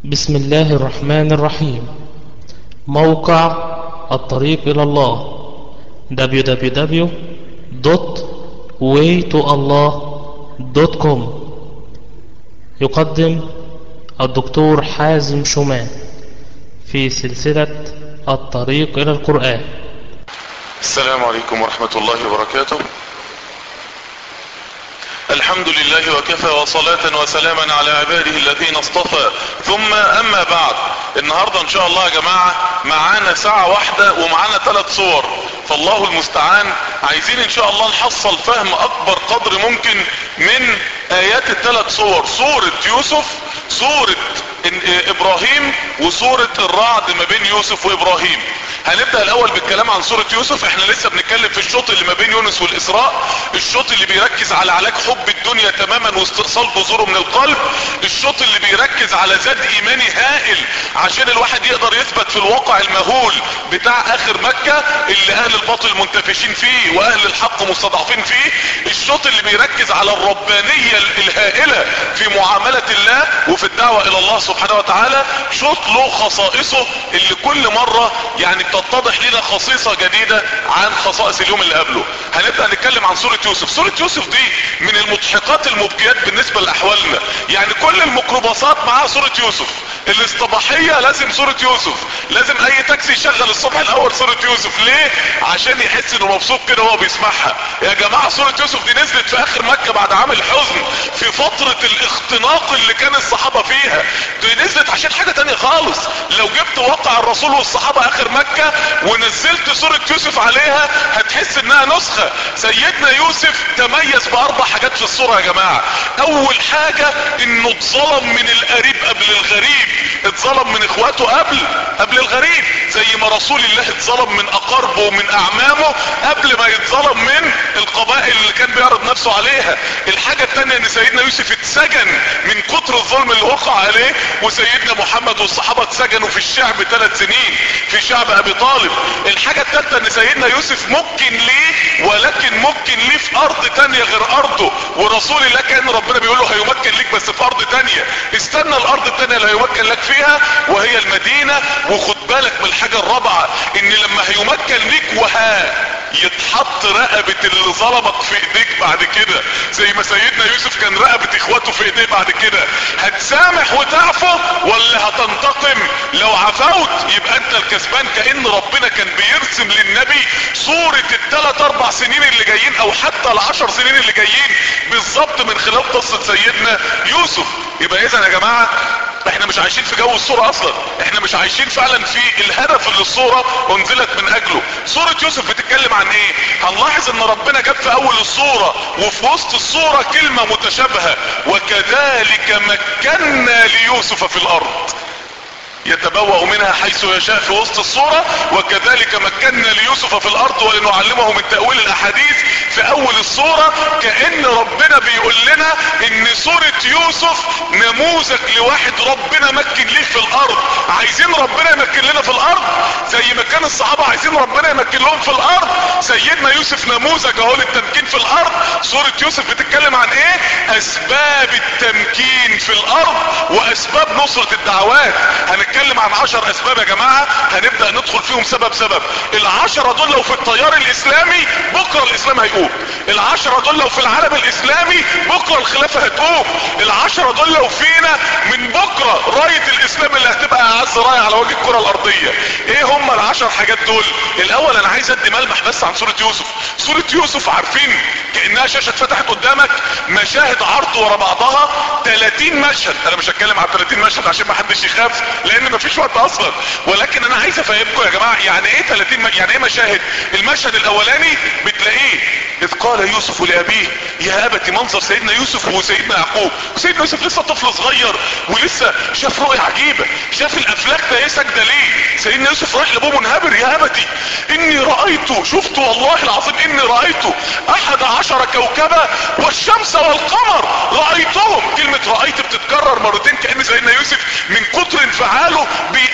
بسم الله الرحمن الرحيم موقع الطريق إلى الله www.waytoallah.com يقدم الدكتور حازم شومان في سلسلة الطريق إلى القرآن السلام عليكم ورحمة الله وبركاته الحمد لله وكفى وصلاة وسلاما على عباده الذين اصطفى ثم اما بعد النهاردة ان شاء الله يا جماعة معانا ساعة واحدة ومعانا ثلاث صور فالله المستعان عايزين ان شاء الله نحصل فهم اكبر قدر ممكن من ايات الثلاث صور صورة يوسف صورة ابراهيم وصورة الرعد ما بين يوسف وابراهيم هنبدأ الاول بالكلام عن سورة يوسف احنا لسه بنتكلم في الشوط اللي ما بين يونس والاسراء الشوط اللي بيركز على علاج حب الدنيا تماما واستئصال بذوره من القلب الشوط اللي بيركز على زاد ايماني هائل عشان الواحد يقدر يثبت في الواقع المهول بتاع اخر مكة اللي اهل الباطل منتفشين فيه واهل الحق مستضعفين فيه الشوط اللي بيركز على الربانية الهائلة في معاملة الله وفي الدعوة الى الله سبحانه وتعالى شوط له خصائصه اللي كل مرة يعني بتتضح لنا خصيصة جديدة عن خصائص اليوم اللي قبله هنبدأ نتكلم عن سورة يوسف سورة يوسف دي من المضحكات المبكيات بالنسبة لأحوالنا يعني كل الميكروباصات معاها سورة يوسف الاصطباحية لازم سورة يوسف لازم اي تاكسي يشغل الصبح الاول سورة يوسف ليه عشان يحس انه مبسوط كده وهو بيسمعها يا جماعة سورة يوسف دي نزلت في اخر مكة بعد عام الحزن في فترة الاختناق اللي كان الصحابة فيها دي نزلت عشان حاجة تانية خالص لو جبت واقع الرسول والصحابة اخر مكة ونزلت سورة يوسف عليها هتحس انها نسخة سيدنا يوسف تميز باربع حاجات في الصورة يا جماعة اول حاجة انه اتظلم من القريب قبل الغريب اتظلم من اخواته قبل قبل الغريب زي ما رسول الله اتظلم من اقاربه ومن اعمامه قبل ما يتظلم من القبائل اللي كان بيعرض نفسه عليها الحاجة التانية ان سيدنا يوسف اتسجن من كتر الظلم اللي وقع عليه وسيدنا محمد والصحابة اتسجنوا في الشعب ثلاث سنين في شعب ابي طالب الحاجة التالتة ان سيدنا يوسف ممكن ليه ولكن ممكن ليه في ارض تانية غير ارضه ورسول الله كان ربنا بيقول له هيمكن ليك بس في ارض تانية استنى الارض التانية اللي هيمكن لك فيها وهي المدينة وخد بالك من الحاجة الرابعة ان لما هيمكن ليك وها يتحط رقبة اللي ظلمك في ايديك بعد كده زي ما سيدنا يوسف كان رقبة اخواته في ايديه بعد كده هتسامح وتعفو ولا هتنتقم لو عفوت يبقى انت الكسبان كأن ربنا كان بيرسم للنبي صورة الثلاث اربع سنين اللي جايين او حتى العشر سنين اللي جايين بالظبط من خلال قصة سيدنا يوسف يبقى اذا يا جماعة احنا مش عايشين في جو الصورة اصلا احنا مش عايشين فعلا في الهدف اللي الصورة انزلت من اجله صورة يوسف بتتكلم عن ايه هنلاحظ ان ربنا جاب في اول الصورة وفي وسط الصورة كلمة متشابهة وكذلك مكنا ليوسف في الارض يتبوأ منها حيث يشاء في وسط الصورة وكذلك مكنا ليوسف في الارض ولنعلمه من تأويل الاحاديث في اول الصورة كأن ربنا بيقول لنا ان صورة يوسف نموذج لواحد ربنا مكن ليه في الارض عايزين ربنا يمكن لنا في الارض زي ما كان الصحابة عايزين ربنا يمكن لهم في الارض سيدنا يوسف نموذج اهو للتمكين في الارض صورة يوسف بتتكلم عن ايه اسباب التمكين في الارض واسباب نصرة الدعوات هنتكلم عن عشر اسباب يا جماعة هنبدأ ندخل فيهم سبب سبب العشرة دول لو في التيار الاسلامي بكرة الاسلام هيقوم العشرة دول لو في العالم الاسلامي بكرة الخلافة هتقوم العشرة دول لو فينا من بكرة راية الاسلام اللي هتبقى اعز راية على وجه الكرة الارضية ايه هم العشر حاجات دول الاول انا عايز ادي ملمح بس عن سورة يوسف سورة يوسف عارفين كأنها شاشة اتفتحت قدامك مشاهد عرض ورا بعضها 30 مشهد انا مش هتكلم عن 30 مشهد عشان ما حدش يخاف لان مفيش وقت اصلا ولكن انا عايز افهمكم يا جماعة يعني ايه 30 م... يعني ايه مشاهد المشهد الاولاني بتلاقيه اذ قال يوسف لابيه يا ابت منظر سيدنا يوسف وسيدنا يعقوب وسيدنا يوسف لسه طفل صغير ولسه شاف رؤية عجيبة شاف الافلاك ده ايه سجدة ليه سيدنا يوسف رايح لابوه منهبر يا ابتي اني رأيت شفت والله العظيم اني رأيت احد عشر كوكبا والشمس والقمر رأيتهم كلمة رأيت بتتكرر مرتين كأن سيدنا يوسف من كتر انفعاله بيأكد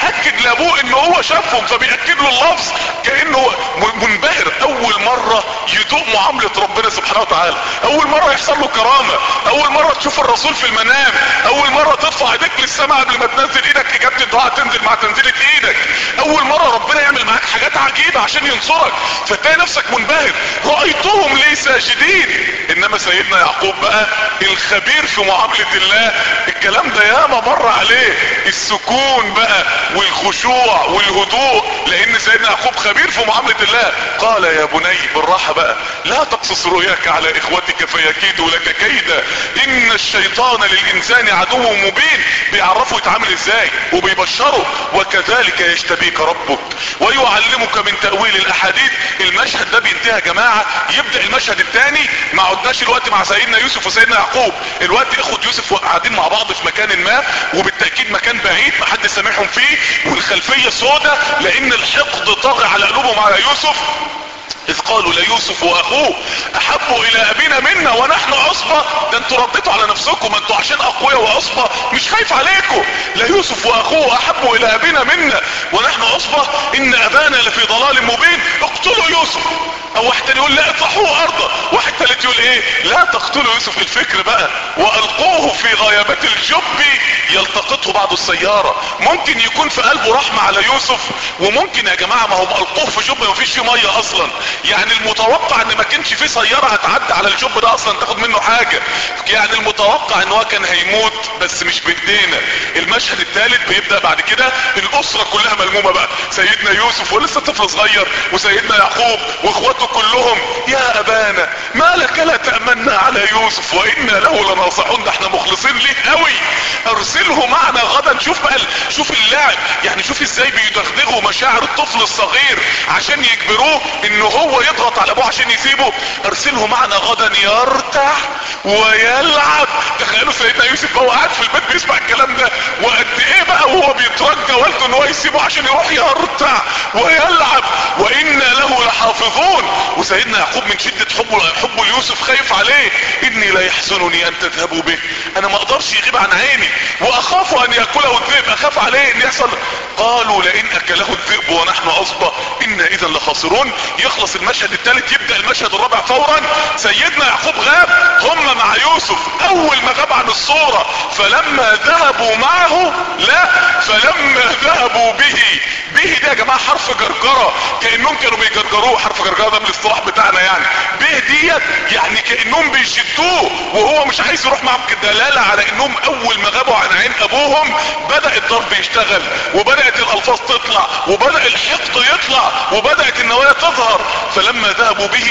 لابوه ان هو شافهم فبيأكد له اللفظ كأنه منبهر اول مرة يدوق معاملة ربنا سبحانه وتعالى اول مرة يحصل له كرامة اول مرة تشوف الرسول في المنام اول مرة ترفع ايديك للسماء قبل ما تنزل ايدك اجابة الدعاء تنزل مع تنزيلة ايدك اول مرة ربنا يعمل معاك حاجات عجيبة عشان ينصرك فتلاقي نفسك منبهر رأيتهم لي ساجدين انما سيدنا يعقوب بقى الخبير في معاملة الله الكلام ده ياما مر عليه السكون بقى والخشوع والهدوء لان سيدنا يعقوب خبير في معاملة الله قال يا بني بالراحة بقى لا تقصص رؤياك على اخوتك فيكيدوا لك كيدا ان الشيطان للانسان عدو مبين بيعرفه يتعامل ازاي وبيبشره وكذلك يجتبيك ربك ويعلمك من تأويل الاحاديث المشهد ده بينتهي يا جماعة يبدأ المشهد الثاني ما عدناش الوقت مع سيدنا يوسف وسيدنا يعقوب الوقت اخوة يوسف قاعدين مع بعض في مكان ما وبالتأكيد مكان بعيد محدش سامعهم فيه والخلفية سودة لان الحقد طاغي على قلوبهم على يوسف اذ قالوا ليوسف واخوه احب الى ابينا منا ونحن عصبة ده انتوا رديتوا على نفسكم ما انتوا عشان اقوياء وعصبة مش خايف عليكم ليوسف واخوه احب الى ابينا منا ونحن عصبة ان ابانا لفي ضلال مبين اقتلوا يوسف او واحد تاني يقول لا اطرحوه ارضا واحد تالت يقول ايه لا تقتلوا يوسف الفكر بقى والقوه في غيابات الجب يلتقطه بعض السيارة ممكن يكون في قلبه رحمة على يوسف وممكن يا جماعة ما هم القوه في جب ما فيش فيه مية اصلا يعني المتوقع ان ما كانش في سيارة هتعدي على الجب ده اصلا تاخد منه حاجة يعني المتوقع ان هو كان هيموت بس مش بايدينا المشهد الثالث بيبدأ بعد كده الاسرة كلها ملمومة بقى سيدنا يوسف ولسه طفل صغير وسيدنا يعقوب واخواته كلهم يا ابانا ما لك لا تأمنا على يوسف وإنا له لناصحون ده احنا مخلصين ليه قوي ارسله معنا غدا شوف بقى شوف اللاعب يعني شوف ازاي بيدغدغوا مشاعر الطفل الصغير عشان يجبروه ان هو يضغط على ابوه عشان يسيبه ارسله معنا غدا يرتاح ويلعب تخيلوا سيدنا يوسف هو قاعد في البيت بيسمع الكلام ده وقد ايه بقى وهو بيترجى والده ان هو يسيبه عشان يروح يرتاح ويلعب وانا له لحافظون وسيدنا يعقوب من شدة حبه حبه ليوسف خايف عليه اني لا يحزنني ان تذهبوا به انا ما اقدرش يغيب عن عيني واخاف ان ياكله الذئب اخاف عليه ان يحصل قالوا لئن اكله الذئب ونحن عصبة انا اذا لخاسرون يخلص المشهد الثالث يبدأ المشهد الرابع فورا سيدنا يعقوب غاب هم مع يوسف اول ما غاب عن الصورة فلما ذهبوا معه لا فلما ذهبوا به به ده يا جماعة حرف جرجرة كأنهم كانوا بيجرجروه حرف جرجرة ده من الاصطلاح بتاعنا يعني به ديت يعني كأنهم بيشدوه وهو مش عايز يروح معهم كدلالة على انهم اول ما غابوا عن عين ابوهم بدأ الضرب يشتغل وبدأت الالفاظ تطلع وبدأ الحقد يطلع وبدأت النوايا تظهر فلما ذهبوا به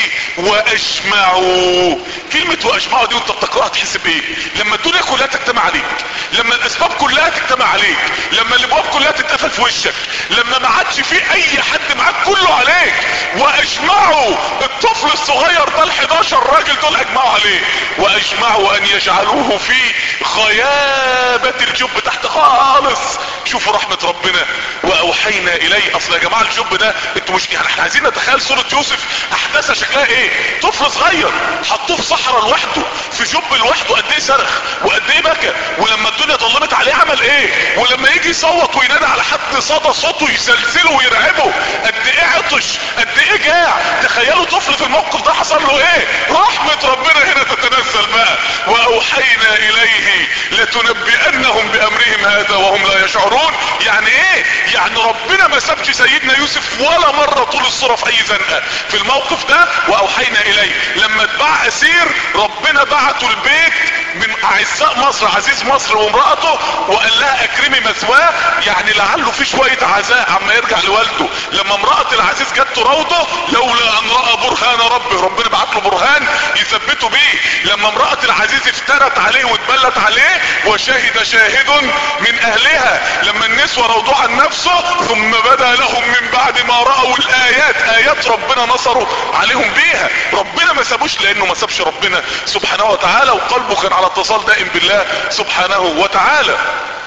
واجمعوا كلمة واجمعوا دي وانت بتقرأها تحس بايه لما الدنيا كلها تجتمع عليك لما الاسباب كلها تجتمع عليك لما الابواب كلها تتقفل في وشك لما ما عادش في اي حد معاك كله عليك واجمعوا الطفل الصغير ده ال 11 راجل دول اجمعوا عليه واجمعوا ان يجعلوه في غيابة الجب تحت خالص شوفوا رحمة ربنا واوحينا اليه اصل يا جماعة الجب ده انتوا مش يعني احنا عايزين نتخيل صورة يوسف احداثها شكلها ايه طفل صغير حطوه في صحراء لوحده في جب لوحده قد ايه صرخ وقد ايه بكى ولما الدنيا ظلمت عليه عمل ايه ولما يجي يصوت وينادي على حد صدى صوته يسلسله ويرعبه قد ايه عطش قد ايه جاع تخيلوا طفل في الموقف ده حصل له ايه رحمة ربنا هنا تتنزل بقى واوحينا اليه لتنبئنهم بامرهم هذا وهم لا يشعرون يعني ايه يعني ربنا ما سابش سيدنا يوسف ولا مرة طول الصورة في اي زنقة في الموقف ده واوحينا اليه لما اتباع اسير ربنا بعته البيت من اعزاء مصر عزيز مصر وامرأته وقال لها اكرمي مثواه يعني لعله في شوية عزاء عما يرجع لوالده لما امرأة العزيز جت تراوده لولا ان رأى برهان ربه ربنا بعت له برهان يثبته بيه لما امرأة العزيز افترت عليه واتبلت عليه وشهد شاهد من اهلها لما النسوة روضوا عن نفسه ثم بدا لهم من بعد ما رأوا الايات ايات ربنا نصروا عليهم بيها ربنا ما سابوش لانه ما سابش ربنا سبحانه وتعالى وقلبه كان على اتصال دائم بالله سبحانه وتعالى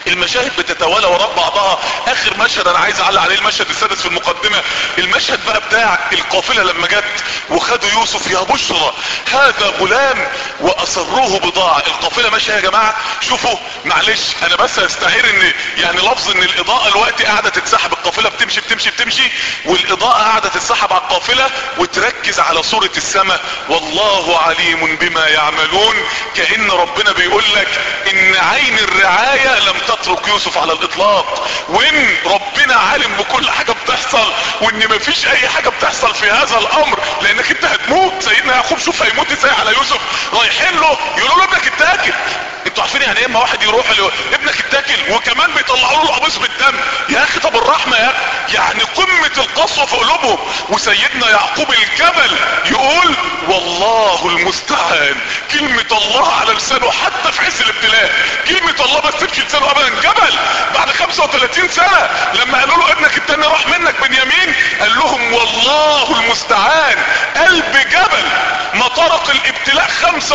المشاهد بتتوالى وراء بعضها اخر مشهد انا عايز اعلق عليه المشهد السادس في المقدمة المشهد بقى بتاع القافلة لما جت وخدوا يوسف يا بشرى هذا غلام واصروه بضاعة القافلة ماشية يا جماعة شوفوا معلش انا بس هستعير ان يعني لفظ ان الاضاءة الوقت قاعدة تتسحب القافلة بتمشي بتمشي بتمشي والاضاءة قاعدة تتسحب على القافلة وتركز على صورة السماء والله عليم بما يعملون كأن ربنا بيقول لك ان عين الرعاية لم تترك يوسف على الاطلاق وان ربنا عالم بكل حاجة بتحصل وان مفيش اي حاجة بتحصل في هذا الامر لانك انت هتموت سيدنا يعقوب شوف هيموت ازاي على يوسف رايحين له يقولوا له ابنك اتاكل انتوا عارفين يعني ايه اما واحد يروح له ابنك اتاكل وكمان بيطلعوا له قميص بالدم يا اخي طب الرحمه يا اخي يعني قمه القسوه في قلوبهم وسيدنا يعقوب الجبل يقول والله المستعان كلمه الله على لسانه حتى في عز الابتلاء كلمه الله ما تسيبش لسانه ابدا جبل بعد 35 سنه لما قالوا له ابنك التاني راح منك بنيامين قال لهم والله المستعان قلب جبل ما طرق الابتلاء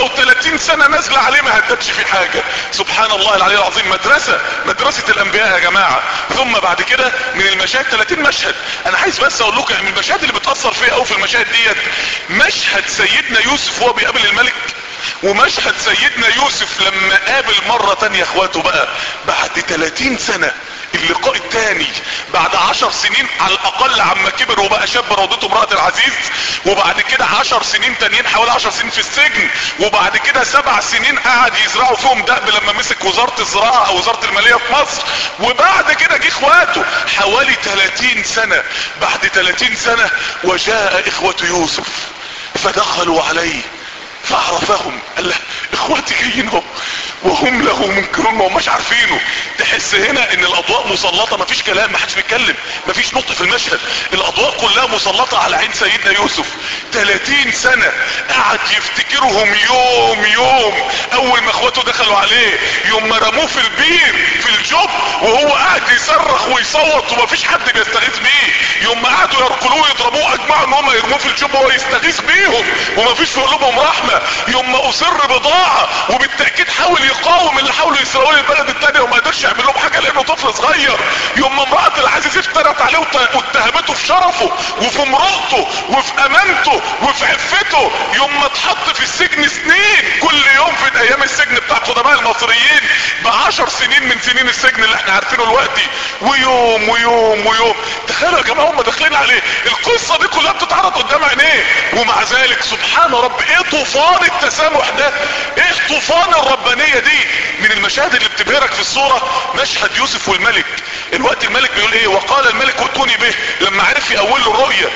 35 سنه نازله عليه ما هدتش في حاجه سبحان الله العلي العظيم مدرسه مدرسه الانبياء يا جماعه ثم بعد كده من المشاهد 30 مشهد انا عايز بس اقول لكم من المشاهد اللي بتاثر فيا قوي في المشاهد ديت مشهد سيدنا يوسف وهو بيقابل الملك ومشهد سيدنا يوسف لما قابل مرة تانية اخواته بقى بعد 30 سنة اللقاء التاني بعد عشر سنين على الاقل عما كبر وبقى شاب روضته امرأة العزيز وبعد كده عشر سنين تانيين حوالي عشر سنين في السجن وبعد كده سبع سنين قعد يزرعوا فيهم دأب لما مسك وزارة الزراعة او وزارة المالية في مصر وبعد كده جه اخواته حوالي 30 سنة بعد 30 سنة وجاء اخوة يوسف فدخلوا عليه فعرفهم قال له اخواتي جايين هم وهم له منكرون ما هماش عارفينه تحس هنا ان الاضواء مسلطه مفيش كلام محدش بيتكلم مفيش نطق في المشهد الاضواء كلها مسلطه على عين سيدنا يوسف 30 سنه قعد يفتكرهم يوم يوم اول ما اخواته دخلوا عليه يوم ما رموه في البير في الجب وهو قاعد يصرخ ويصوت ومفيش حد بيستغيث بيه يوم ما قعدوا يركلوه يضربوه اجمعوا ان هم يرموه في الجب وهو يستغيث بيهم ومفيش في قلوبهم رحمه يوم ما اصر بضاعه وبالتاكيد حاول يقاوم اللي حاولوا يسرقوا له البلد التانية وما قدرش يعمل لهم حاجه لانه طفل صغير يوم ما امراه العزيز افترت عليه وت- واتهمته في شرفه وفي امرأته وفي امانته وفي عفته يوم ما اتحط في السجن سنين كل يوم في ايام السجن بتاع قدماء المصريين بعشر سنين من سنين السجن اللي احنا عارفينه دلوقتي ويوم ويوم ويوم تخيلوا يا جماعه هم داخلين عليه القصه دي كلها بتتعرض قدام عينيه ومع ذلك سبحان رب ايه طوفان التسامح ده ايه طوفان الربانيه دي من المشاهد اللي بتبهرك في الصوره مشهد يوسف والملك الوقت الملك بيقول ايه وقال الملك ائتوني به لما عرف يأول له الرؤيه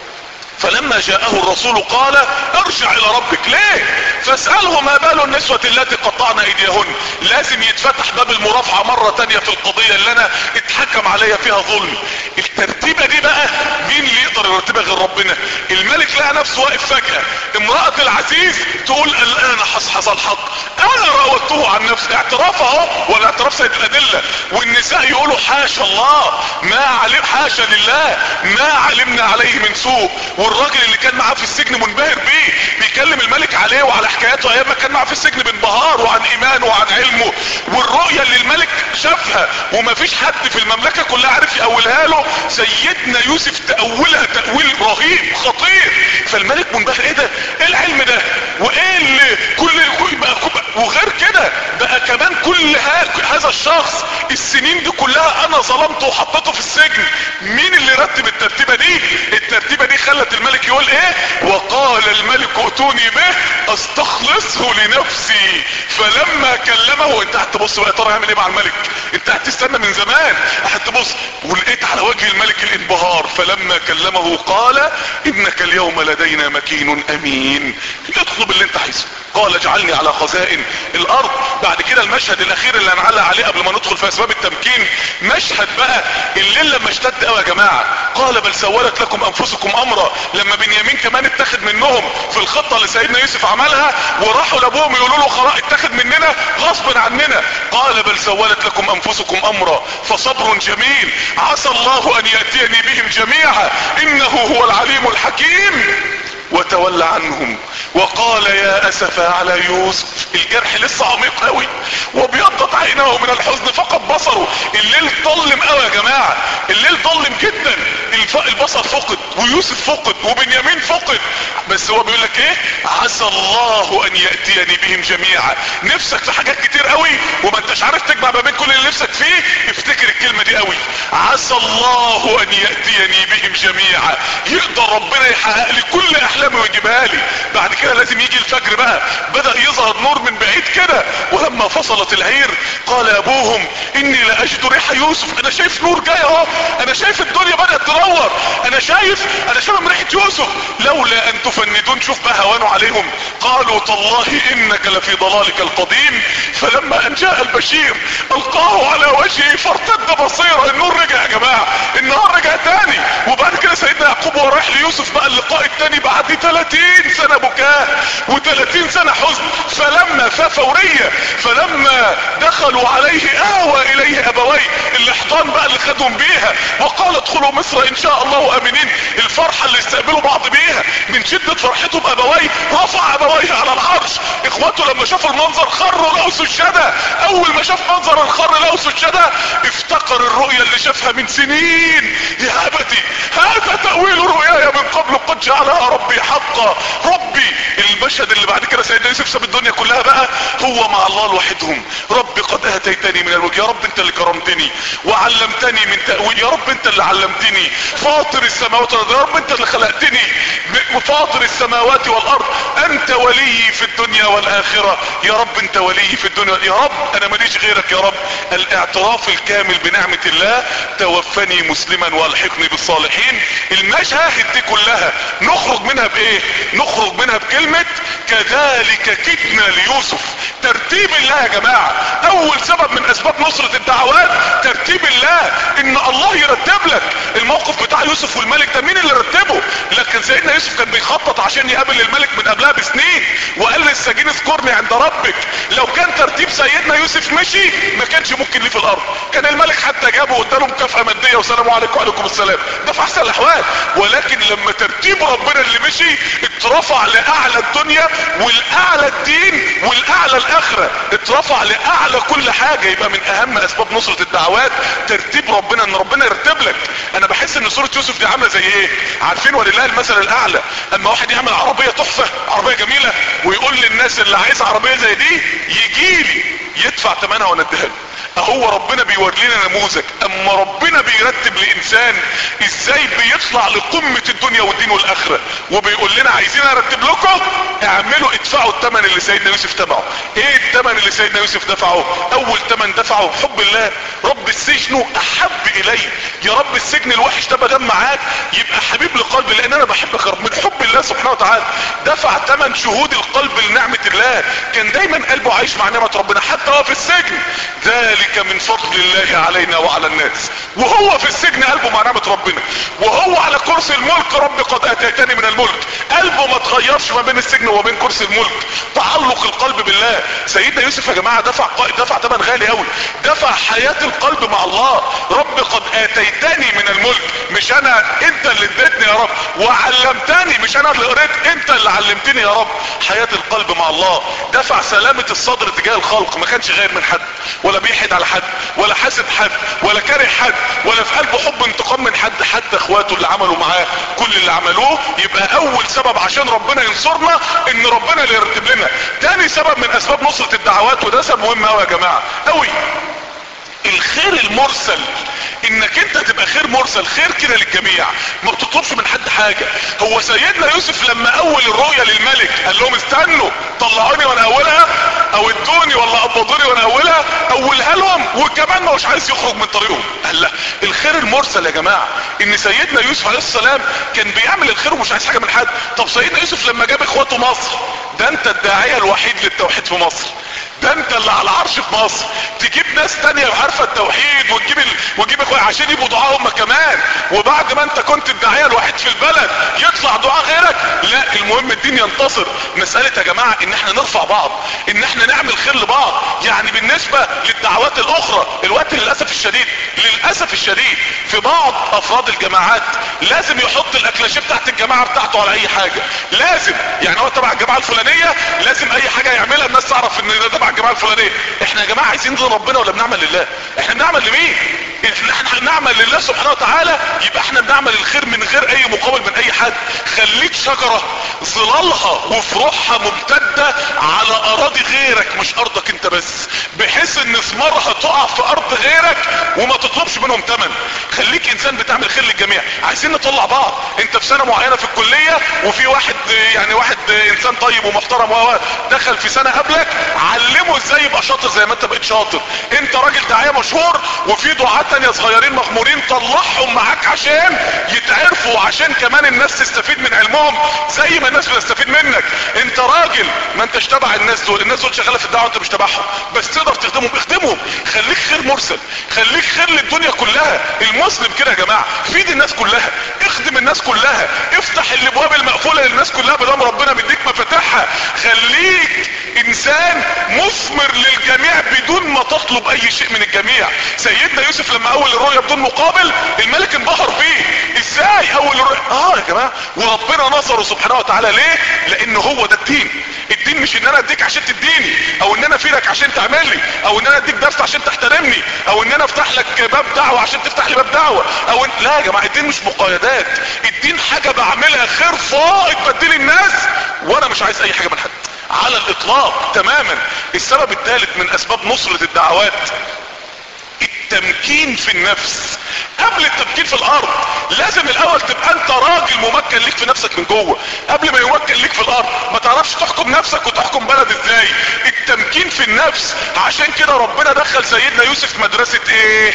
فلما جاءه الرسول قال ارجع الى ربك ليه فاسأله ما بال النسوة التي قطعن ايديهن لازم يتفتح باب المرافعة مرة تانية في القضية اللي انا اتحكم عليا فيها ظلم الترتيبة دي بقى مين اللي يقدر يرتبها غير ربنا الملك لقى نفسه واقف فجأة امرأة العزيز تقول الان حصحص الحق انا راودته عن نفسي اعتراف اهو ولا اعتراف سيد الادلة والنساء يقولوا حاشا الله ما علم حاشا لله ما علمنا عليه من سوء والراجل اللي كان معاه في السجن منبهر بيه بيكلم الملك عليه وعلى حكاياته ايام ما كان معاه في السجن بانبهار وعن ايمانه وعن علمه والرؤية اللي الملك شافها ومفيش حد في المملكة كلها عارف يأولها له سيدنا يوسف تأولها تأويل رهيب خطير فالملك منبهر ايه ده ايه العلم ده وايه اللي كل كل- بقى كل- وغير كده بقى كمان كل ها- هذا الشخص السنين دي كلها انا ظلمته وحطيته في السجن مين اللي رتب الترتيبة دي الترتيبة دي خلت الملك يقول ايه وقال الملك ائتوني به استخلصه لنفسي فلما كلمه انت قاعد تبص بقى يا ترى هيعمل ايه مع الملك انت قاعد تستنى من زمان قاعد تبص ولقيت على وجه الملك الانبهار فلما كلمه قال انك اليوم لدينا مكين امين اطلب اللي انت عايزه قال اجعلني على خزائن الارض بعد كده المشهد الاخير اللي هنعلق عليه قبل ما ندخل في اسباب التمكين مشهد بقى الليل لما اشتد قوي يا جماعه قال بل سولت لكم انفسكم امرا لما بنيامين كمان اتخذ منهم في الخطه اللي سيدنا يوسف عملها وراحوا لابوهم يقولوا له خلاص اتخذ مننا غصب عننا قال بل سولت لكم انفسكم امرا فصبر جميل عسى الله ان ياتيني بهم جميعا انه هو العليم الحكيم وتولى عنهم وقال يا اسفا على يوسف الجرح لسه عميق قوي وابيضت عيناه من الحزن فقد بصره الليل ظلم قوي يا جماعة الليل ظلم جدا الف- البصر فقد ويوسف فقد وبنيامين فقد بس هو بيقول لك ايه عسى الله ان يأتيني بهم جميعا نفسك في حاجات كتير قوي وما انتش عارف تجمع ما بين كل اللي نفسك فيه افتكر الكلمة دي قوي عسى الله ان يأتيني بهم جميعا يقدر ربنا يحقق لي كل احلامي ويجيبها لي بعد كده لازم يجي الفجر بقى بدأ يظهر نور من بعيد كده ولما فصلت العير قال ابوهم اني لاجد ريح يوسف انا شايف نور جاي اهو انا شايف الدنيا بدأت تنور انا شايف انا شايف من ريحة يوسف لولا ان تفندون شوف بقى هوانوا عليهم قالوا تالله انك لفي ضلالك القديم فلما ان جاء البشير القاه على وجهه فارتد بصيرا النور رجع يا جماعة النهار رجع تاني وبعد كده سيدنا يعقوب هو رايح ليوسف بقى اللقاء التاني بعد 30 سنة بكاء و30 سنة حزن فلما ففورية فلما دخلوا عليه اوى اليه ابويه الاحضان بقى اللي خدهم بيها وقال ادخلوا مصر ان شاء الله امنين الفرحة اللي استقبلوا بعض بيها من شدة فرحتهم ابويه رفع ابويه على العرش اخواته لما شافوا المنظر خروا له سجدة اول ما شاف منظر الخر له سجدة افتكر الرؤية اللي شافها من سنين يا ابتي هذا تأويل رؤياي من قبل قد جعلها ربي حقا ربي المشهد اللي بعد كده سيدنا يوسف ساب الدنيا كلها بقى هو مع الله لوحدهم ربي قد اتيتني من الوجه يا رب انت اللي كرمتني وعلمتني من تأويل يا رب انت اللي علمتني فاطر السماوات والارض يا رب انت اللي خلقتني م- فاطر السماوات والارض انت ولي في الدنيا والاخرة يا رب انت ولي في الدنيا يا رب انا ماليش غيرك يا رب الاعتراف الكامل بنعمة الله توفني مسلما والحقني بالصالحين المشاهد دي كلها نخرج منها بايه نخرج منها بكلمة كذلك كدنا ليوسف ترتيب الله يا جماعة اول سبب من اسباب نصرة الدعوات ترتيب الله ان الله يرتب لك الموقف بتاع يوسف والملك ده مين اللي رتبه لكن سيدنا يوسف كان بيخطط عشان يقابل الملك من قبلها بسنين وقال للسجين اذكرني عند ربك لو كان ترتيب سيدنا يوسف مشي ما كانش ممكن ليه في الارض كان الملك حتى جابه واداله مكافأة مادية وسلام عليكم وعليكم السلام ده في احسن الاحوال ولكن لما ترتيب ربنا اللي مشي اترفع لاعلى الدنيا والاعلى الدين والاعلى الاخرة اترفع لاعلى كل حاجة يبقى من اهم اسباب نصرة الدعوات ترتيب ربنا ان ربنا يرتب لك انا بحس ان سورة يوسف دي عاملة زي ايه عارفين ولله المثل الاعلى اما واحد يعمل عربية تحفة عربية جميلة ويقول للناس اللي عايز عربية زي دي يجي لي يدفع ثمنها وانا اديها له اهو ربنا بيوري لنا نموذج اما ربنا بيرتب لانسان ازاي بيطلع لقمة الدنيا والدين والاخرة وبيقول لنا عايزين ارتب لكم اعملوا ادفعوا الثمن اللي سيدنا يوسف دفعه ايه الثمن اللي سيدنا يوسف دفعه اول ثمن دفعه بحب الله رب السجن احب الي يا رب السجن الوحش ده بدل معاك يبقى حبيب لقلبي لان انا بحبك يا رب من حب الله سبحانه وتعالى دفع ثمن شهود القلب لنعمة الله كان دايما قلبه عايش مع نعمة ربنا حتى هو في السجن ذلك من فضل الله علينا وعلى الناس وهو في السجن قلبه مع نعمة ربنا وهو على كرسي الملك رب قد اتيتني من الملك قلبه ما تغيرش ما بين السجن وما بين كرسي الملك تعلق القلب بالله سيدنا يوسف يا جماعة دفع دفع ثمن غالي قوي دفع حياة القلب مع الله رب قد اتيتني من الملك مش انا انت اللي اديتني يا رب وعلمتني مش انا اللي قريت انت اللي علمتني يا رب حياة القلب مع الله دفع سلامة الصدر تجاه الخلق ما كانش غير من حد ولا بيحد على حد ولا حاسد حد ولا كاره حد ولا في قلبه حب انتقام من حد حتى اخواته اللي عملوا معاه كل اللي عملوه يبقى اول سبب عشان ربنا ينصرنا ان ربنا اللي يرتب لنا تاني سبب من اسباب نصرة الدعوات وده سبب مهم قوي يا جماعة قوي الخير المرسل انك انت تبقى خير مرسل خير كده للجميع ما بتطلبش من حد حاجة هو سيدنا يوسف لما اول الرؤية للملك قال لهم استنوا طلعوني وانا اولها او ادوني ولا قبضوني وانا اولها اولها لهم وكمان ما هوش عايز يخرج من طريقهم قال لا الخير المرسل يا جماعة ان سيدنا يوسف عليه السلام كان بيعمل الخير ومش عايز حاجة من حد طب سيدنا يوسف لما جاب اخواته مصر ده انت الداعية الوحيد للتوحيد في مصر ده انت اللي على العرش في مصر تجيب ناس تانية عارفة التوحيد وتجيب ال... وتجيب اخويا عشان يبقوا دعاء هم كمان وبعد ما انت كنت الداعية الوحيد في البلد يطلع دعاء غيرك لا المهم الدين ينتصر مسألة يا جماعة ان احنا نرفع بعض ان احنا نعمل خير لبعض يعني بالنسبة للدعوات الاخرى الوقت للأسف الشديد للأسف الشديد في بعض افراد الجماعات لازم يحط الاكلاشيه بتاعت الجماعة بتاعته على اي حاجة لازم يعني هو تبع الجماعة الفلانية لازم اي حاجة يعملها الناس تعرف ان ده تبع الجماعة الفلانية احنا يا جماعة عايزين نرضي ربنا ولا بنعمل لله احنا بنعمل لمين احنا بنعمل لله سبحانه وتعالى يبقى احنا بنعمل الخير من غير اي مقابل من اي حد خليك شجرة ظلالها وفروعها ممتدة على اراضي غيرك مش ارضك انت بس بحيث ان ثمارها تقع في ارض غيرك وما تطلبش منهم تمن خليك انسان بتعمل خير للجميع عايزين نطلع بعض انت في سنة معينة في الكلية وفي واحد يعني واحد انسان طيب ومحترم وهو دخل في سنة قبلك علمه ازاي يبقى شاطر زي ما انت بقيت شاطر انت راجل داعية مشهور وفي دعاة تانية صغيرين مغمورين طلعهم معاك عشان يتعرفوا وعشان كمان الناس تستفيد من علمهم زي ما الناس بتستفيد منك انت راجل ما انتش تبع الناس دول الناس دول شغاله في الدعوه انت مش تبعهم بس تقدر تخدمهم اخدمهم خليك خير مرسل خليك خير للدنيا كلها المسلم كده يا جماعه فيد الناس كلها اخدم الناس كلها افتح الابواب المقفوله للناس كلها بدل ربنا بيديك مفاتيحها خليك انسان مثمر للجميع بدون ما تطلب اي شيء من الجميع سيدنا يوسف لما اول الرؤيا بدون مقابل الملك انبهر بيه ازاي اول الرؤيا اه يا جماعه وربنا نصره سبحانه وتعالى ليه لان هو ده الدين الدين مش ان انا اديك عشان تديني او ان انا افيدك عشان تعمل لي او ان انا اديك درس عشان تحترمني او ان انا افتح لك باب دعوه عشان تفتح لي باب دعوه او إن... لا يا جماعه الدين مش مقايدات الدين حاجه بعملها خير فائق بدي للناس وانا مش عايز اي حاجه من حد على الاطلاق تماما السبب الثالث من اسباب نصرة الدعوات التمكين في النفس قبل التمكين في الارض لازم الاول تبقى انت راجل ممكن ليك في نفسك من جوه قبل ما يمكن ليك في الارض ما تعرفش تحكم نفسك وتحكم بلد ازاي التمكين في النفس عشان كده ربنا دخل سيدنا يوسف مدرسة ايه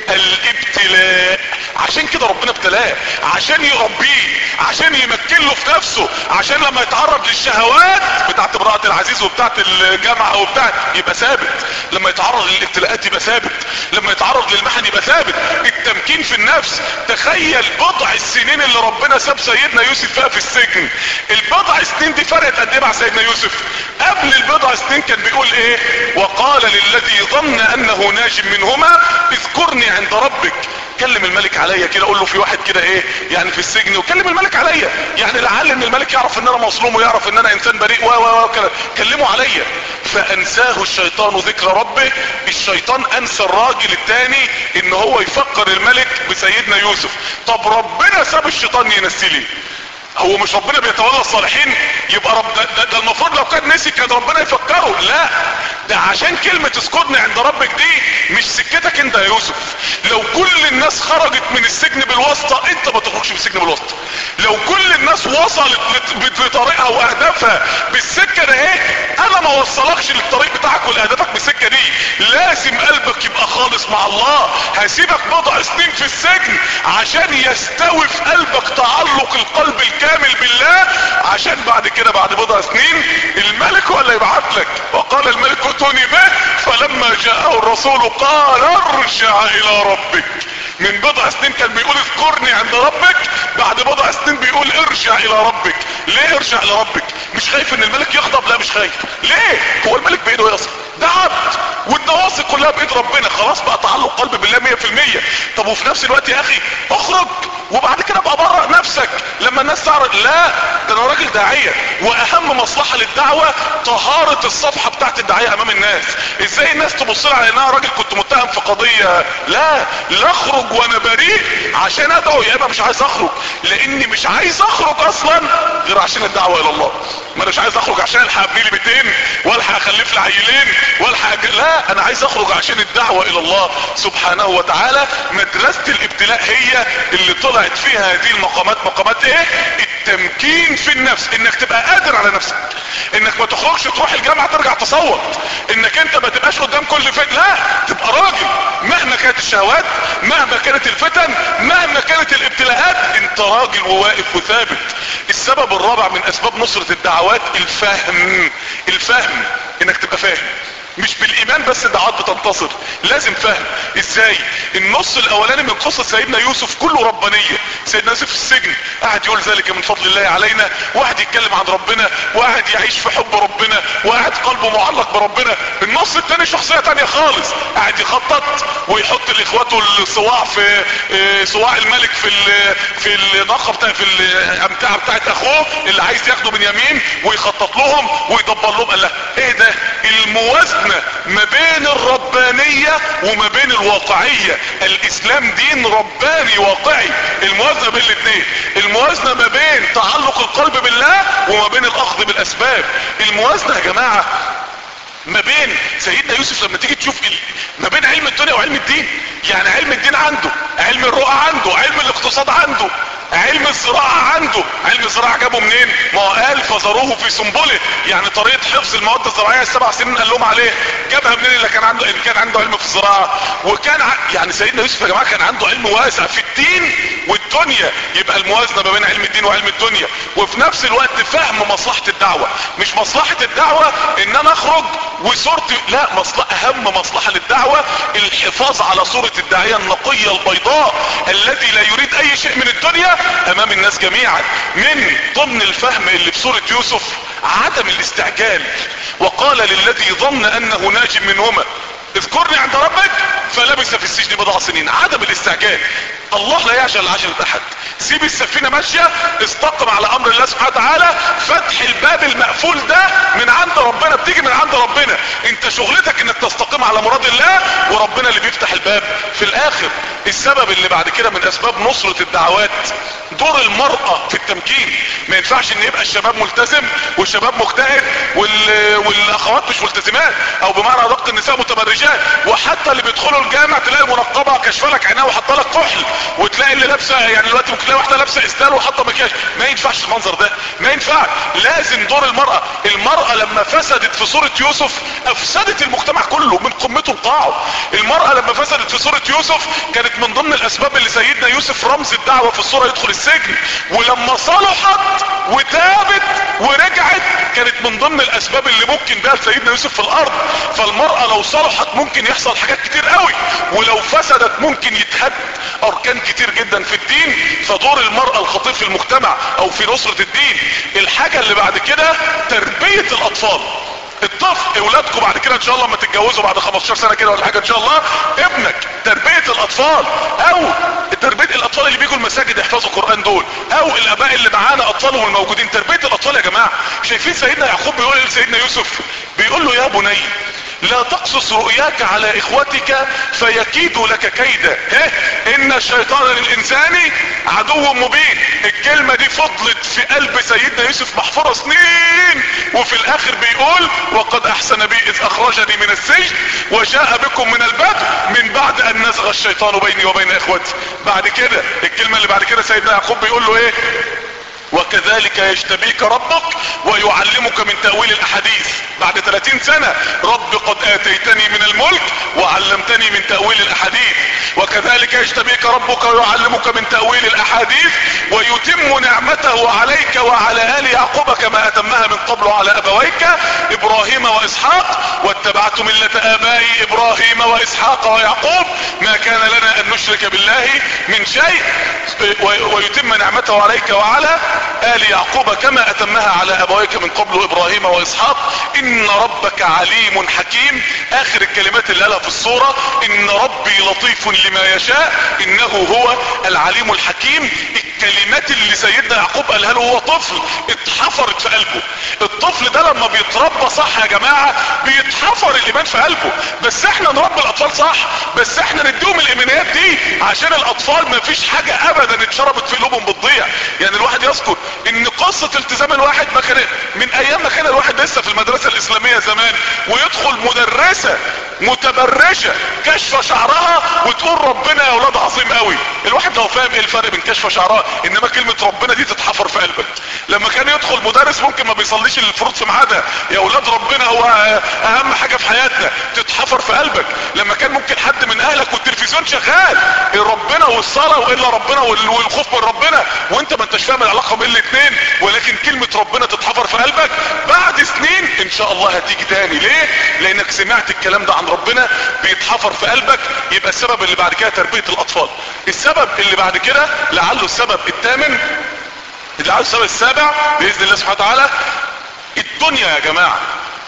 الابتلاء عشان كده ربنا ابتلاه عشان يربيه عشان يمكن له في نفسه عشان لما يتعرض للشهوات بتاعت امرأة العزيز وبتاعت الجامعة وبتاعت يبقى ثابت لما يتعرض للابتلاءات يبقى ثابت لما يتعرض للمحن يبقى ثابت التمكين في النفس تخيل بضع السنين اللي ربنا ساب سيدنا يوسف فيها في السجن البضع سنين دي فرقت قد ايه مع سيدنا يوسف قبل البضع سنين كان بيقول ايه وقال للذي ظن انه ناج منهما اذكرني عند ربك كلم الملك عليا كده اقول له في واحد كده ايه يعني في السجن وكلم الملك عليا يعني لعل ان الملك يعرف ان انا مظلوم ويعرف ان انا انسان بريء و و و كلمه عليا فانساه الشيطان ذكر ربه الشيطان انسى الراجل التاني ان هو يفكر الملك بسيدنا يوسف طب ربنا ساب الشيطان ينسي ليه هو مش ربنا بيتولى الصالحين يبقى رب ده, ده, ده المفروض لو كان نسي كان ربنا يفكره لا ده عشان كلمة اسكتني عند ربك دي مش سكتك انت يا يوسف لو كل الناس خرجت من السجن بالواسطة انت ما تخرجش من السجن بالواسطة لو كل الناس وصلت بطريقها واهدافها بالسكة ده ايه انا ما وصلكش للطريق بتاعك ولاهدافك بالسكة دي لازم قلبك يبقى خالص مع الله هسيبك بضع سنين في السجن عشان يستوي في قلبك تعلق القلب الكامل بالله عشان بعد كده بعد بضع سنين الملك هو اللي يبعت لك وقال الملك اتوني به فلما جاءه الرسول قال ارجع الى ربك من بضع سنين كان بيقول اذكرني عند ربك بعد بضع سنين بيقول ارجع الى ربك ليه ارجع الى ربك مش خايف ان الملك يغضب لا مش خايف ليه هو الملك بايده يصل ده عبد والنواصي كلها بايد ربنا خلاص بقى تعلق قلب بالله 100% طب وفي نفس الوقت يا اخي اخرج وبعد كده ابقى برأ نفسك لما الناس تعرف لا ده انا راجل داعية واهم مصلحة للدعوة طهارة الصفحة بتاعت الداعية امام الناس ازاي الناس تبص لي على انها راجل كنت متهم في قضية لا لا اخرج وانا بريء عشان ادعو يا اما مش عايز اخرج لاني مش عايز اخرج اصلا غير عشان الدعوة الى الله ما انا مش عايز اخرج عشان الحق ابني لي بيتين والحق اخلف لي عيلين والحق لا انا عايز اخرج عشان الدعوة الى الله سبحانه وتعالى مدرسة الابتلاء هي اللي طلعت فيها هذه المقامات مقامات ايه التمكين في النفس انك تبقى قادر على نفسك انك ما تخرجش تروح الجامعة ترجع تصوت انك انت ما تبقاش قدام كل فتن لا تبقى راجل مهما كانت الشهوات مهما كانت الفتن مهما كانت الابتلاءات انت راجل وواقف وثابت السبب الرابع من اسباب نصرة الدعوات الفهم الفهم انك تبقى فاهم مش بالايمان بس الدعوات بتنتصر لازم فهم ازاي النص الاولاني من قصة سيدنا يوسف كله ربانية سيدنا يوسف في السجن قاعد يقول ذلك من فضل الله علينا وقاعد يتكلم عن ربنا وقاعد يعيش في حب ربنا وقاعد قلبه معلق بربنا النص التاني شخصية تانية خالص قاعد يخطط ويحط لاخواته الصواع في اه صواع الملك في ال في الناقة بتاع في الامتعة بتاعت اخوه اللي عايز ياخده من يمين ويخطط لهم ويدبر لهم قال له ايه ده الموازنة ما بين الربانية وما بين الواقعية الاسلام دين رباني واقعي الموازنة بين الاثنين الموازنة ما بين تعلق القلب بالله وما بين الاخذ بالاسباب الموازنة يا جماعة ما بين سيدنا يوسف لما تيجي تشوف ما بين علم الدنيا وعلم الدين يعني علم الدين عنده علم الرؤى عنده علم الاقتصاد عنده علم الزراعة عنده علم الزراعة جابه منين ما هو قال فزروه في سنبله يعني طريقة حفظ المواد الزراعية السبع سنين قال لهم عليه جابها منين اللي كان عنده اللي كان عنده علم في الزراعة وكان ع... يعني سيدنا يوسف يا جماعة كان عنده علم واسع في الدين والدنيا يبقى الموازنة ما بين علم الدين وعلم الدنيا وفي نفس الوقت فهم مصلحة الدعوة مش مصلحة الدعوة ان انا اخرج وصورتي لا مصلحة اهم مصلحة للدعوة الحفاظ على صورة الداعية النقية البيضاء الذي لا يريد اي شيء من الدنيا امام الناس جميعا من ضمن الفهم اللي في سورة يوسف عدم الاستعجال وقال للذي ظن انه ناج منهما اذكرني عند ربك فلبث في السجن بضع سنين عدم الاستعجال الله لا يعجل عجلة احد سيب السفينة ماشية استقم على امر الله سبحانه وتعالى فتح الباب المقفول ده من عند ربنا بتيجي من عند ربنا انت شغلتك انك تستقيم على مراد الله وربنا اللي بيفتح الباب في الاخر السبب اللي بعد كده من اسباب نصرة الدعوات دور المرأة في التمكين ما ينفعش ان يبقى الشباب ملتزم والشباب مجتهد وال... والاخوات مش ملتزمات او بمعنى ادق النساء متبرجات وحتى اللي بيدخلوا الجامع تلاقي المنقبة كشفه لك عينها وحاطه لك كحل وتلاقي اللي لابسه يعني دلوقتي ممكن تلاقي واحده لابسه اسدال وحاطه مكياج ما ينفعش المنظر ده ما ينفعش لازم دور المراه المراه لما فسدت في صوره يوسف افسدت المجتمع كله من قمته لقاعه المراه لما فسدت في صوره يوسف كانت من ضمن الاسباب اللي سيدنا يوسف رمز الدعوه في الصوره يدخل السجن ولما صلحت وتابت ورجعت كانت من ضمن الاسباب اللي ممكن بها سيدنا يوسف في الارض فالمراه لو صلحت ممكن يحصل حاجات كتير قوي ولو فسدت ممكن يتهد اركان كتير جدا في الدين فدور المرأة الخطير في المجتمع او في نصرة الدين الحاجة اللي بعد كده تربية الاطفال الطفل اولادكم بعد كده ان شاء الله لما تتجوزوا بعد 15 سنة كده ولا حاجة ان شاء الله ابنك تربية الاطفال او تربية الاطفال اللي بيجوا المساجد يحفظوا القرآن دول او الاباء اللي معانا اطفالهم الموجودين تربية الاطفال يا جماعة شايفين سيدنا يعقوب بيقول لسيدنا يوسف بيقول له يا بني لا تقصص رؤياك على اخوتك فيكيدوا لك كيدا ايه ان الشيطان للانسان عدو مبين الكلمة دي فضلت في قلب سيدنا يوسف محفورة سنين وفي الاخر بيقول وقد احسن بي اذ اخرجني من السجن وجاء بكم من البدو من بعد ان نزغ الشيطان بيني وبين اخوتي بعد كده الكلمة اللي بعد كده سيدنا يعقوب بيقول له ايه وكذلك يجتبيك ربك ويعلمك من تأويل الاحاديث بعد 30 سنة رب قد اتيتني من الملك وعلمتني من تأويل الاحاديث وكذلك يجتبيك ربك ويعلمك من تأويل الاحاديث ويتم نعمته عليك وعلى ال يعقوب كما اتمها من قبل على ابويك ابراهيم واسحاق واتبعت ملة ابائي ابراهيم واسحاق ويعقوب ما كان لنا ان نشرك بالله من شيء ويتم نعمته عليك وعلى آل يعقوب كما أتمها على أبويك من قبل إبراهيم وإسحاق إن ربك عليم حكيم آخر الكلمات اللي قالها في الصورة إن ربي لطيف لما يشاء إنه هو العليم الحكيم الكلمات اللي سيدنا يعقوب قالها له هو طفل اتحفرت في قلبه الطفل ده لما بيتربى صح يا جماعة بيتحفر الايمان في قلبه بس احنا نربي الاطفال صح بس احنا نديهم الايمانيات دي عشان الاطفال ما فيش حاجة ابدا اتشربت في قلوبهم بتضيع يعني الواحد يذكر ان قصة التزام الواحد ما كان من ايام ما كان الواحد لسه في المدرسة الاسلامية زمان ويدخل مدرسة متبرشة كشف شعرها وتقول ربنا يا اولاد عظيم عظيم قوي الواحد لو فاهم ايه الفرق بين كشف شعراء انما كلمة ربنا دي تتحفر في قلبك لما كان يدخل مدرس ممكن ما بيصليش الفروض في ميعادها يا اولاد ربنا هو اهم حاجة في حياتنا تتحفر في قلبك لما كان ممكن حد من اهلك والتلفزيون شغال ربنا والصلاة والا ربنا والخوف من ربنا وانت ما انتش فاهم العلاقة بين الاثنين ولكن كلمة ربنا تتحفر في قلبك بعد سنين ان شاء الله هتيجي تاني ليه لانك سمعت الكلام ده عن ربنا بيتحفر في قلبك يبقى السبب اللي بعد كده تربية الاطفال السبب اللي بعد كده لعله السبب الثامن لعله السبب السابع باذن الله سبحانه وتعالى الدنيا يا جماعة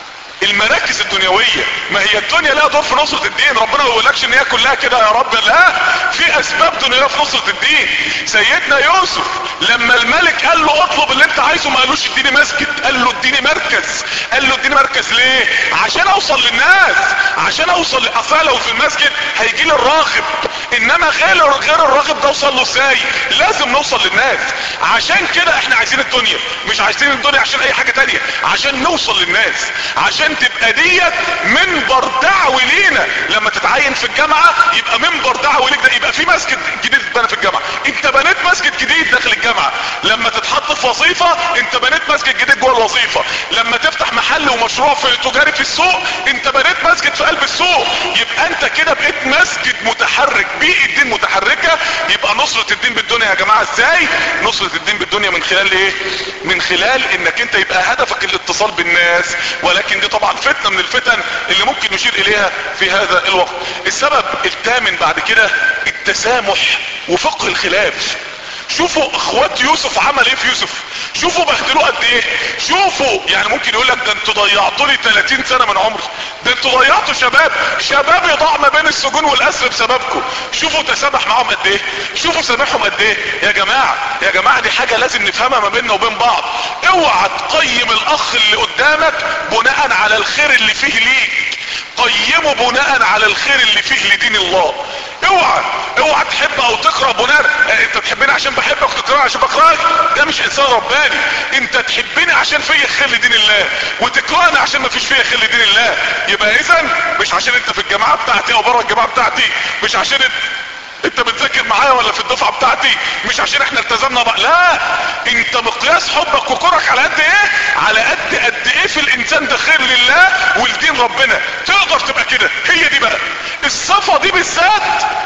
المراكز الدنيوية ما هي الدنيا لها دور في نصرة الدين ربنا ما يقولكش ان هي كلها كده يا رب لا في اسباب دنيوية في نصرة الدين سيدنا يوسف لما الملك قال له اطلب اللي انت عايزه ما قالوش اديني مسجد قال له اديني مركز قال له اديني مركز ليه عشان اوصل للناس عشان اوصل اصلا لو في المسجد هيجي لي الراغب انما غير غير الراغب ده اوصل له ازاي لازم نوصل للناس عشان كده احنا عايزين الدنيا مش عايزين الدنيا عشان اي حاجة تانية عشان نوصل للناس عشان تبقى ديت منبر دعوي لينا لما تتعين في الجامعة يبقى منبر دعوي ليك ده يبقى في مسجد جديد اتبنى في الجامعة انت بنيت مسجد جديد داخل الجامعة لما تتحط في وظيفة انت بنيت مسجد جديد جوه الوظيفة لما تفتح محل ومشروع في تجاري في السوق انت بنيت مسجد في قلب السوق يبقى انت كده بقيت مسجد متحرك بيئة الدين متحركة يبقى نصرة الدين بالدنيا يا جماعة ازاي نصرة الدين بالدنيا من خلال ايه من خلال انك انت يبقى هدفك الاتصال بالناس ولكن دي طبعا فتنة من الفتن اللي ممكن نشير اليها في هذا الوقت السبب الثامن بعد كده التسامح وفقه الخلاف شوفوا اخوات يوسف عمل ايه في يوسف شوفوا بهدلوه قد ايه شوفوا يعني ممكن يقول لك ده انتوا ضيعتوا لي 30 سنه من عمري ده انتوا ضيعتوا شباب شباب يضاع ما بين السجون والاسر بسببكم شوفوا تسامح معاهم قد ايه شوفوا سامحهم قد ايه يا جماعه يا جماعه دي حاجه لازم نفهمها ما بيننا وبين بعض اوعى تقيم الاخ اللي قدامك بناء على الخير اللي فيه ليك قيمه بناء على الخير اللي فيه لدين الله اوعى اوعى تحب او تكره بناء انت تحبني عشان بحبك وتكرهني عشان بكرهك ده مش انسان رباني انت تحبني عشان فيا خير لدين الله وتكرهني عشان ما فيش فيا خير لدين الله يبقى اذا مش عشان انت في الجماعه بتاعتي او بره الجماعه بتاعتي مش عشان انت انت بتذاكر معايا ولا في الدفعه بتاعتي مش عشان احنا التزمنا بقى لا انت مقياس حبك وكرهك على قد ايه على قد قد ايه في الانسان ده خير لله ولدين ربنا تقدر تبقى كده هي دي بقى الصفه دي بالذات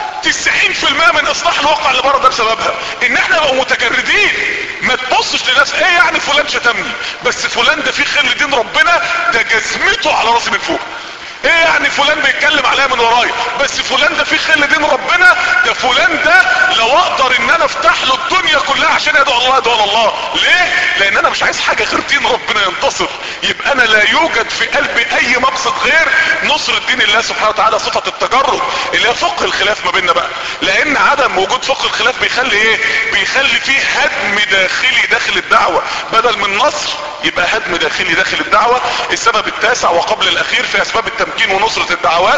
90% من اصلاح الواقع اللي بره ده بسببها ان احنا نبقى متجردين ما تبصش لناس ايه يعني فلان شتمني بس فلان ده فيه خير لدين ربنا ده جزمته على راسي من فوق ايه يعني فلان بيتكلم عليا من ورايا بس فلان ده فيه خير دين ربنا ده فلان ده لو اقدر ان انا افتح له الدنيا كلها عشان يدعو الله يدعو الله ليه لان انا مش عايز حاجة غير دين ربنا ينتصر يبقى انا لا يوجد في قلبي اي مقصد غير نصر الدين الله سبحانه وتعالى صفة التجرد اللي هي فقه الخلاف ما بيننا بقى لان عدم وجود فقه الخلاف بيخلي ايه بيخلي فيه هدم داخلي داخل الدعوة بدل من نصر يبقى هدم داخلي داخل الدعوة السبب التاسع وقبل الاخير في اسباب التمكين ونصرة الدعوات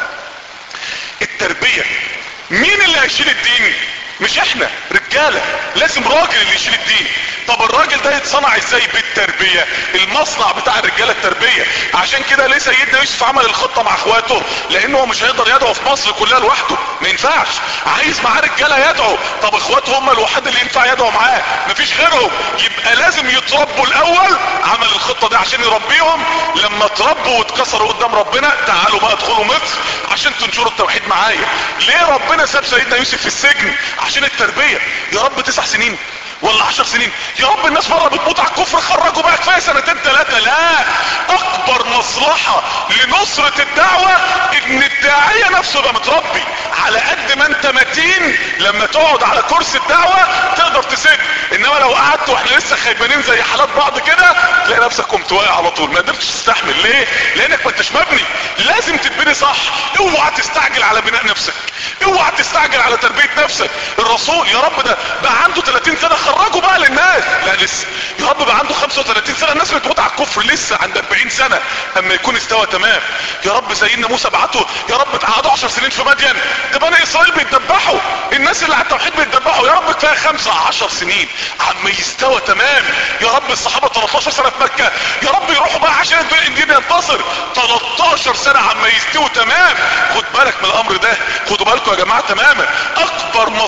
التربية مين اللي هيشيل الدين مش احنا رجالة لازم راجل اللي يشيل الدين طب الراجل ده يتصنع ازاي بالتربية المصنع بتاع الرجالة التربية عشان كده ليه سيدنا يوسف عمل الخطة مع اخواته لانه هو مش هيقدر يدعو في مصر كلها لوحده ما ينفعش عايز معاه رجالة يدعو طب اخواته هم الوحيد اللي ينفع يدعو معاه مفيش غيرهم يبقى لازم يتربوا الاول عمل الخطة دي عشان يربيهم لما تربوا واتكسروا قدام ربنا تعالوا بقى ادخلوا مصر عشان تنشروا التوحيد معايا ليه ربنا ساب سيدنا يوسف في السجن عشان التربية يا رب تسع سنين ولا عشر سنين يا رب الناس مرة بتموت على الكفر خرجوا بقى كفاية سنتين ثلاثة لا اكبر مصلحة لنصرة الدعوة ان الداعية نفسه يبقى متربي على قد ما انت متين لما تقعد على كرسي الدعوة تقدر تسد انما لو قعدت واحنا لسه خيبانين زي حالات بعض كده تلاقي نفسك قمت واقع على طول ما قدرتش تستحمل ليه لانك ما انتش مبني لازم تتبني صح اوعى تستعجل على بناء نفسك اوعى تستعجل على تربية نفسك الرسول يا رب ده بقى عنده 30 سنة خرجوا بقى للناس لا لسه يا رب بقى عنده 35 سنة الناس بتموت على الكفر لسه عند 40 سنة اما يكون استوى تمام يا رب سيدنا موسى بعته يا رب قعدوا 10 سنين في مدين ده بني اسرائيل بيتدبحوا الناس اللي على التوحيد بيتدبحوا يا رب كفايه خمسة 10 سنين عما يستوى تمام يا رب الصحابة 13 سنة في مكة يا رب يروحوا بقى عشان الدين ينتصر 13 سنة عما يستووا تمام خد بالك من الامر ده خدوا بالكم يا جماعة تماما اكبر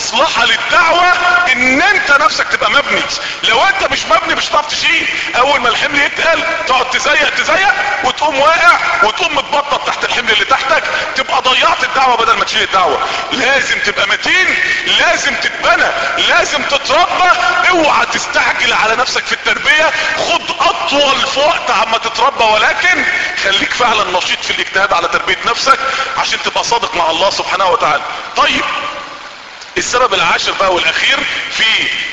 المصلحة للدعوة ان انت نفسك تبقى مبني لو انت مش مبني مش هتعرف تشيل اول ما الحمل يتقل تقعد تزيق تزيق وتقوم واقع وتقوم متبطط تحت الحمل اللي تحتك تبقى ضيعت الدعوة بدل ما تشيل الدعوة لازم تبقى متين لازم تتبنى لازم تتربى اوعى تستعجل على نفسك في التربية خد اطول في وقت عما تتربى ولكن خليك فعلا نشيط في الاجتهاد على تربية نفسك عشان تبقى صادق مع الله سبحانه وتعالى طيب السبب العاشر بقى والاخير في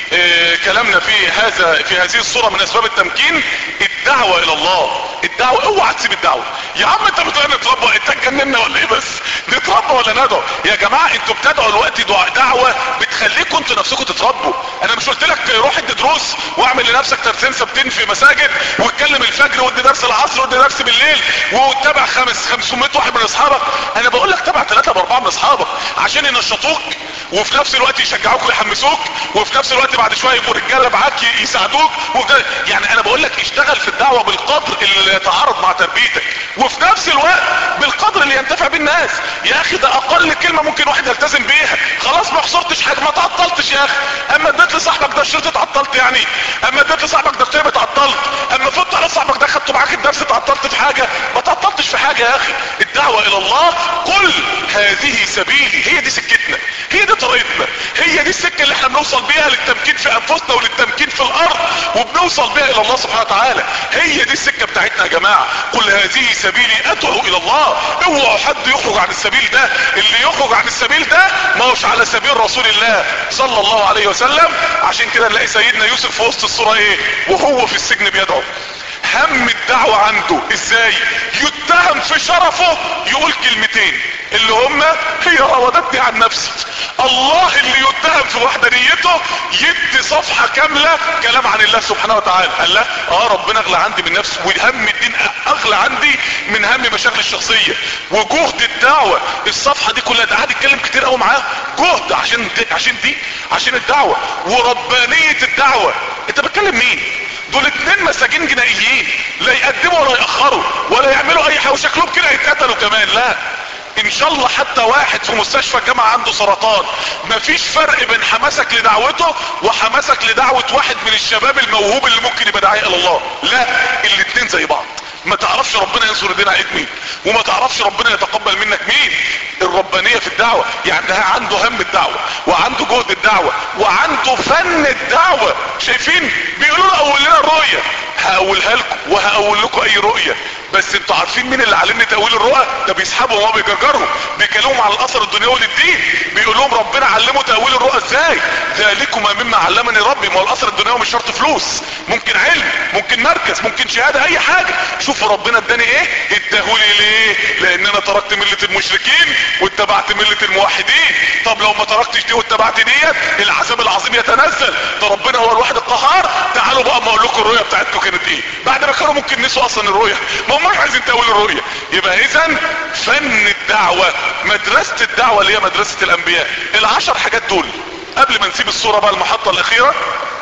اه كلامنا في هذا في هذه الصورة من اسباب التمكين الدعوة الى الله الدعوة اوعى تسيب الدعوة يا عم انت بتقول نتربى انت اتجننا ولا ايه بس نتربى ولا ندعو يا جماعة انتوا بتدعوا الوقت دعوة بتخليكم انتوا نفسكم تتربوا انا مش قلت لك روح ادي دروس واعمل لنفسك ترسين ثابتين في مساجد واتكلم الفجر وادي درس العصر وادي درس بالليل وتابع خمس 500 واحد من اصحابك انا بقول لك تابع ثلاثة باربعة من اصحابك عشان ينشطوك وفي نفس الوقت يشجعوك ويحمسوك وفي نفس الوقت بعد شويه يبقوا رجاله معاك يساعدوك يعني انا بقول لك اشتغل في الدعوه بالقدر اللي يتعارض مع تربيتك وفي نفس الوقت بالقدر اللي ينتفع بيه الناس يا اخي ده اقل كلمه ممكن واحد يلتزم بيها خلاص ما خسرتش حاجه ما تعطلتش يا اخي اما اديت لصاحبك ده الشريط اتعطلت يعني اما اديت لصاحبك ده الكتاب اتعطلت اما فوت على صاحبك ده خدته معاك الدرس اتعطلت في حاجه ما تعطلتش في حاجه يا اخي الدعوه الى الله قل هذه سبيلي هي دي سكتنا هي دي طريقتنا هي دي السكة اللي احنا بنوصل بيها للتمكين في انفسنا وللتمكين في الارض وبنوصل بيها الى الله سبحانه وتعالى هي دي السكة بتاعتنا يا جماعة قل هذه سبيلي ادعو الى الله اوعوا حد يخرج عن السبيل ده اللي يخرج عن السبيل ده ما هوش على سبيل رسول الله صلى الله عليه وسلم عشان كده نلاقي سيدنا يوسف في وسط الصورة ايه وهو في السجن بيدعو هم الدعوة عنده ازاي يتهم في شرفه يقول كلمتين اللي هما هي راودتني عن نفسي الله اللي يتهم في وحدانيته يدي صفحة كاملة كلام عن الله سبحانه وتعالى قال لا اه ربنا اغلى عندي من نفسي وهم الدين اغلى عندي من هم مشاكل الشخصية وجهد الدعوة الصفحة دي كلها ده قاعد يتكلم كتير قوي معاه جهد عشان دي عشان دي عشان الدعوة وربانية الدعوة انت بتكلم مين دول اتنين مساجين جنائيين لا يقدموا ولا يأخروا ولا يعملوا اي حاجة وشكلهم كده يتقتلوا كمان لا ان شاء الله حتى واحد في مستشفى الجامعة عنده سرطان مفيش فرق بين حماسك لدعوته وحماسك لدعوة واحد من الشباب الموهوب اللي ممكن يبقى داعية الى الله لا الاتنين زي بعض ما تعرفش ربنا ينصر الدين عليك مين وما تعرفش ربنا يتقبل منك مين الربانية في الدعوة يعني ده عنده هم الدعوة وعنده جهد الدعوة وعنده فن الدعوة شايفين بيقولوا له اول لنا الرؤية هقولها لكم وهقول لكم اي رؤية بس انتوا عارفين مين اللي علمني تأويل الرؤى ده بيسحبهم وما بيجرجرهم بيكلمهم على الاثر الدنيوي للدين بيقول لهم ربنا علمه تأويل الرؤى ازاي ذلكما مما علمني ربي ما هو الاثر الدنيوي مش شرط فلوس ممكن علم ممكن مركز ممكن شهادة اي حاجة شوفوا ربنا اداني ايه اداهولي ليه لان انا تركت ملة المشركين واتبعت ملة الموحدين طب لو ما تركتش دي واتبعت ديت العذاب العظيم يتنزل ده ربنا هو الواحد القهار تعالوا بقى ما اقول لكم الرؤية بتاعتكم كانت ايه بعد ما كانوا ممكن نسوا اصلا الرؤية ما هماش عايزين تأويل الرؤية يبقى اذا فن الدعوة مدرسة الدعوة اللي هي مدرسة الانبياء العشر حاجات دول قبل ما نسيب الصورة بقى المحطة الاخيرة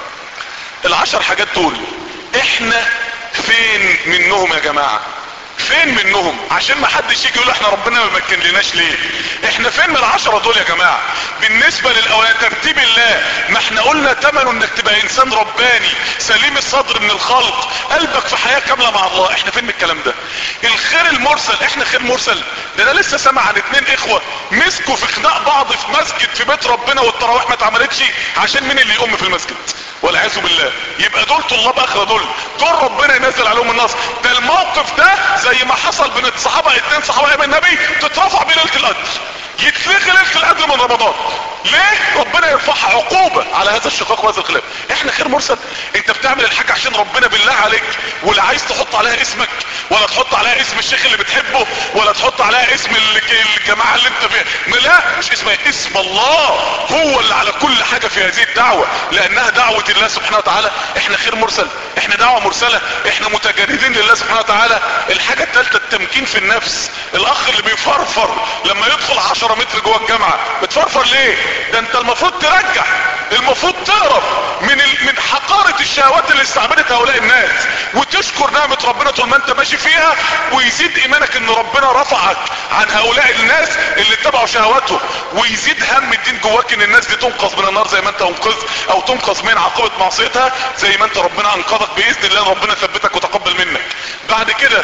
العشر حاجات دول احنا فين منهم يا جماعة فين منهم عشان ما حدش يجي يقول احنا ربنا ما مكن لناش ليه احنا فين من العشرة دول يا جماعة بالنسبة للاولاد ترتيب الله ما احنا قلنا تمنه انك تبقى انسان رباني سليم الصدر من الخلق قلبك في حياة كاملة مع الله احنا فين من الكلام ده الخير المرسل احنا خير مرسل ده انا لسه سامع عن اتنين اخوة مسكوا في خناق بعض في مسجد في بيت ربنا والتراويح ما اتعملتش عشان مين اللي يقوم في المسجد والعياذ بالله يبقى دول طلاب اخره دول دول ربنا ينزل عليهم النصر ده الموقف ده زي ما حصل بين الصحابه اتنين صحابه ايام النبي تترفع بيه ليله القدر يتلغي ليله القدر من رمضان ليه ربنا يرفعها عقوبه على هذا الشقاق وهذا الخلاف احنا خير مرسل انت بتعمل الحاجه عشان ربنا بالله عليك ولا عايز تحط عليها اسمك ولا تحط عليها اسم الشيخ اللي بتحبه ولا تحط عليها اسم الجماعه اللي انت فيها لا مش اسمها اسم الله هو اللي على كل حاجه في هذه الدعوه لانها دعوه الله سبحانه وتعالى احنا خير مرسل احنا دعوه مرسله احنا متجردين لله سبحانه وتعالى الحاجه الثالثه التمكين في النفس الاخ اللي بيفرفر لما يدخل 10 متر جوه الجامعه بتفرفر ليه ده انت المفروض ترجع المفروض تهرب من ال... من حقارة الشهوات اللي استعبدت هؤلاء الناس وتشكر نعمة ربنا طول ما انت ماشي فيها ويزيد ايمانك ان ربنا رفعك عن هؤلاء الناس اللي اتبعوا شهواتهم ويزيد هم الدين جواك ان الناس دي تنقذ من النار زي ما انت انقذت او تنقذ من عقوبة معصيتها زي ما انت ربنا انقذك باذن الله ربنا ثبتك وتقبل منك بعد كده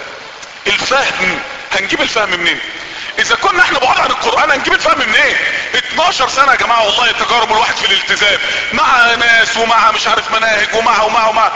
الفهم هنجيب الفهم منين اذا كنا احنا بعاد عن القرآن هنجيب الفهم منين ايه 12 سنة يا جماعة والله تجارب الواحد في الالتزام مع ناس ومع مش عارف مناهج ومع ومع ومع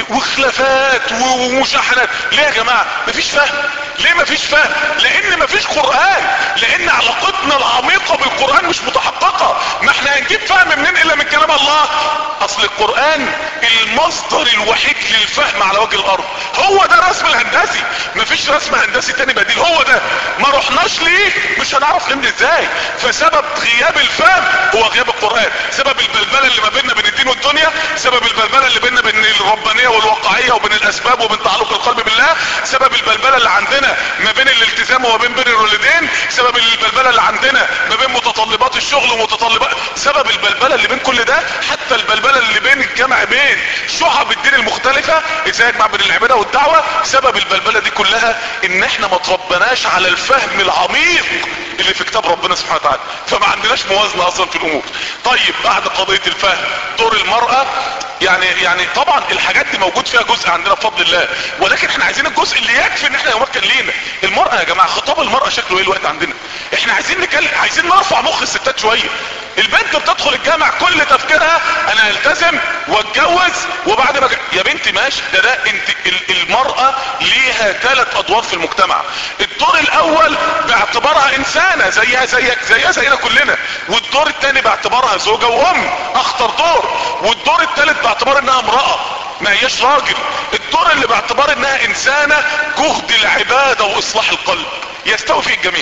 وخلافات ومشاحنات ليه يا جماعة مفيش فهم ليه مفيش فهم لان مفيش قرآن لان علاقتنا العميقة بالقرآن مش متحققة ما احنا هنجيب فهم منين الا من كلام الله اصل القرآن المصدر الوحيد للفهم على وجه الارض هو ده الرسم الهندسي مفيش رسم هندسي تاني بديل هو ده ما رحناش ليه مش هنعرف نمضي ازاي فسبب غياب الفهم هو غياب القرآن سبب البلبلة اللي ما بيننا بين الدين والدنيا سبب البلبلة اللي بيننا بين الربانية والواقعية وبين الاسباب وبين تعلق القلب بالله سبب البلبلة اللي عندنا ما بين الالتزام وما بين بين الوالدين سبب البلبلة اللي عندنا ما بين متطلبات الشغل ومتطلبات سبب البلبلة اللي بين كل ده حتى البلبلة اللي بين الجمع بين شعب الدين المختلفة ازاي يجمع بين العبادة والدعوة سبب البلبلة دي كلها ان احنا ما تربناش على الفهم العميق اللي في كتاب ربنا سبحانه وتعالى فما عندناش موازنة اصلا في الامور طيب بعد قضية الفهم دور المرأة يعني يعني طبعا الحاجات دي موجود فيها جزء عندنا بفضل الله ولكن احنا عايزين الجزء اللي يكفي ان احنا يمكن لينا المرأة يا جماعة خطاب المرأة شكله ايه الوقت عندنا احنا عايزين نكلم عايزين نرفع مخ الستات شوية البنت بتدخل الجامع كل تفكيرها انا التزم واتجوز وبعد ما يا بنتي ماشي ده ده انت المرأة ليها ثلاث ادوار في المجتمع الدور الاول باعتبارها انسانة زيها زيك زيها زينا كلنا والدور الثاني باعتبارها زوجة وام اخطر دور والدور الثالث باعتبار انها امرأة ما هياش راجل الدور اللي باعتبار انها انسانة جهد العبادة واصلاح القلب يستوي فيه الجميع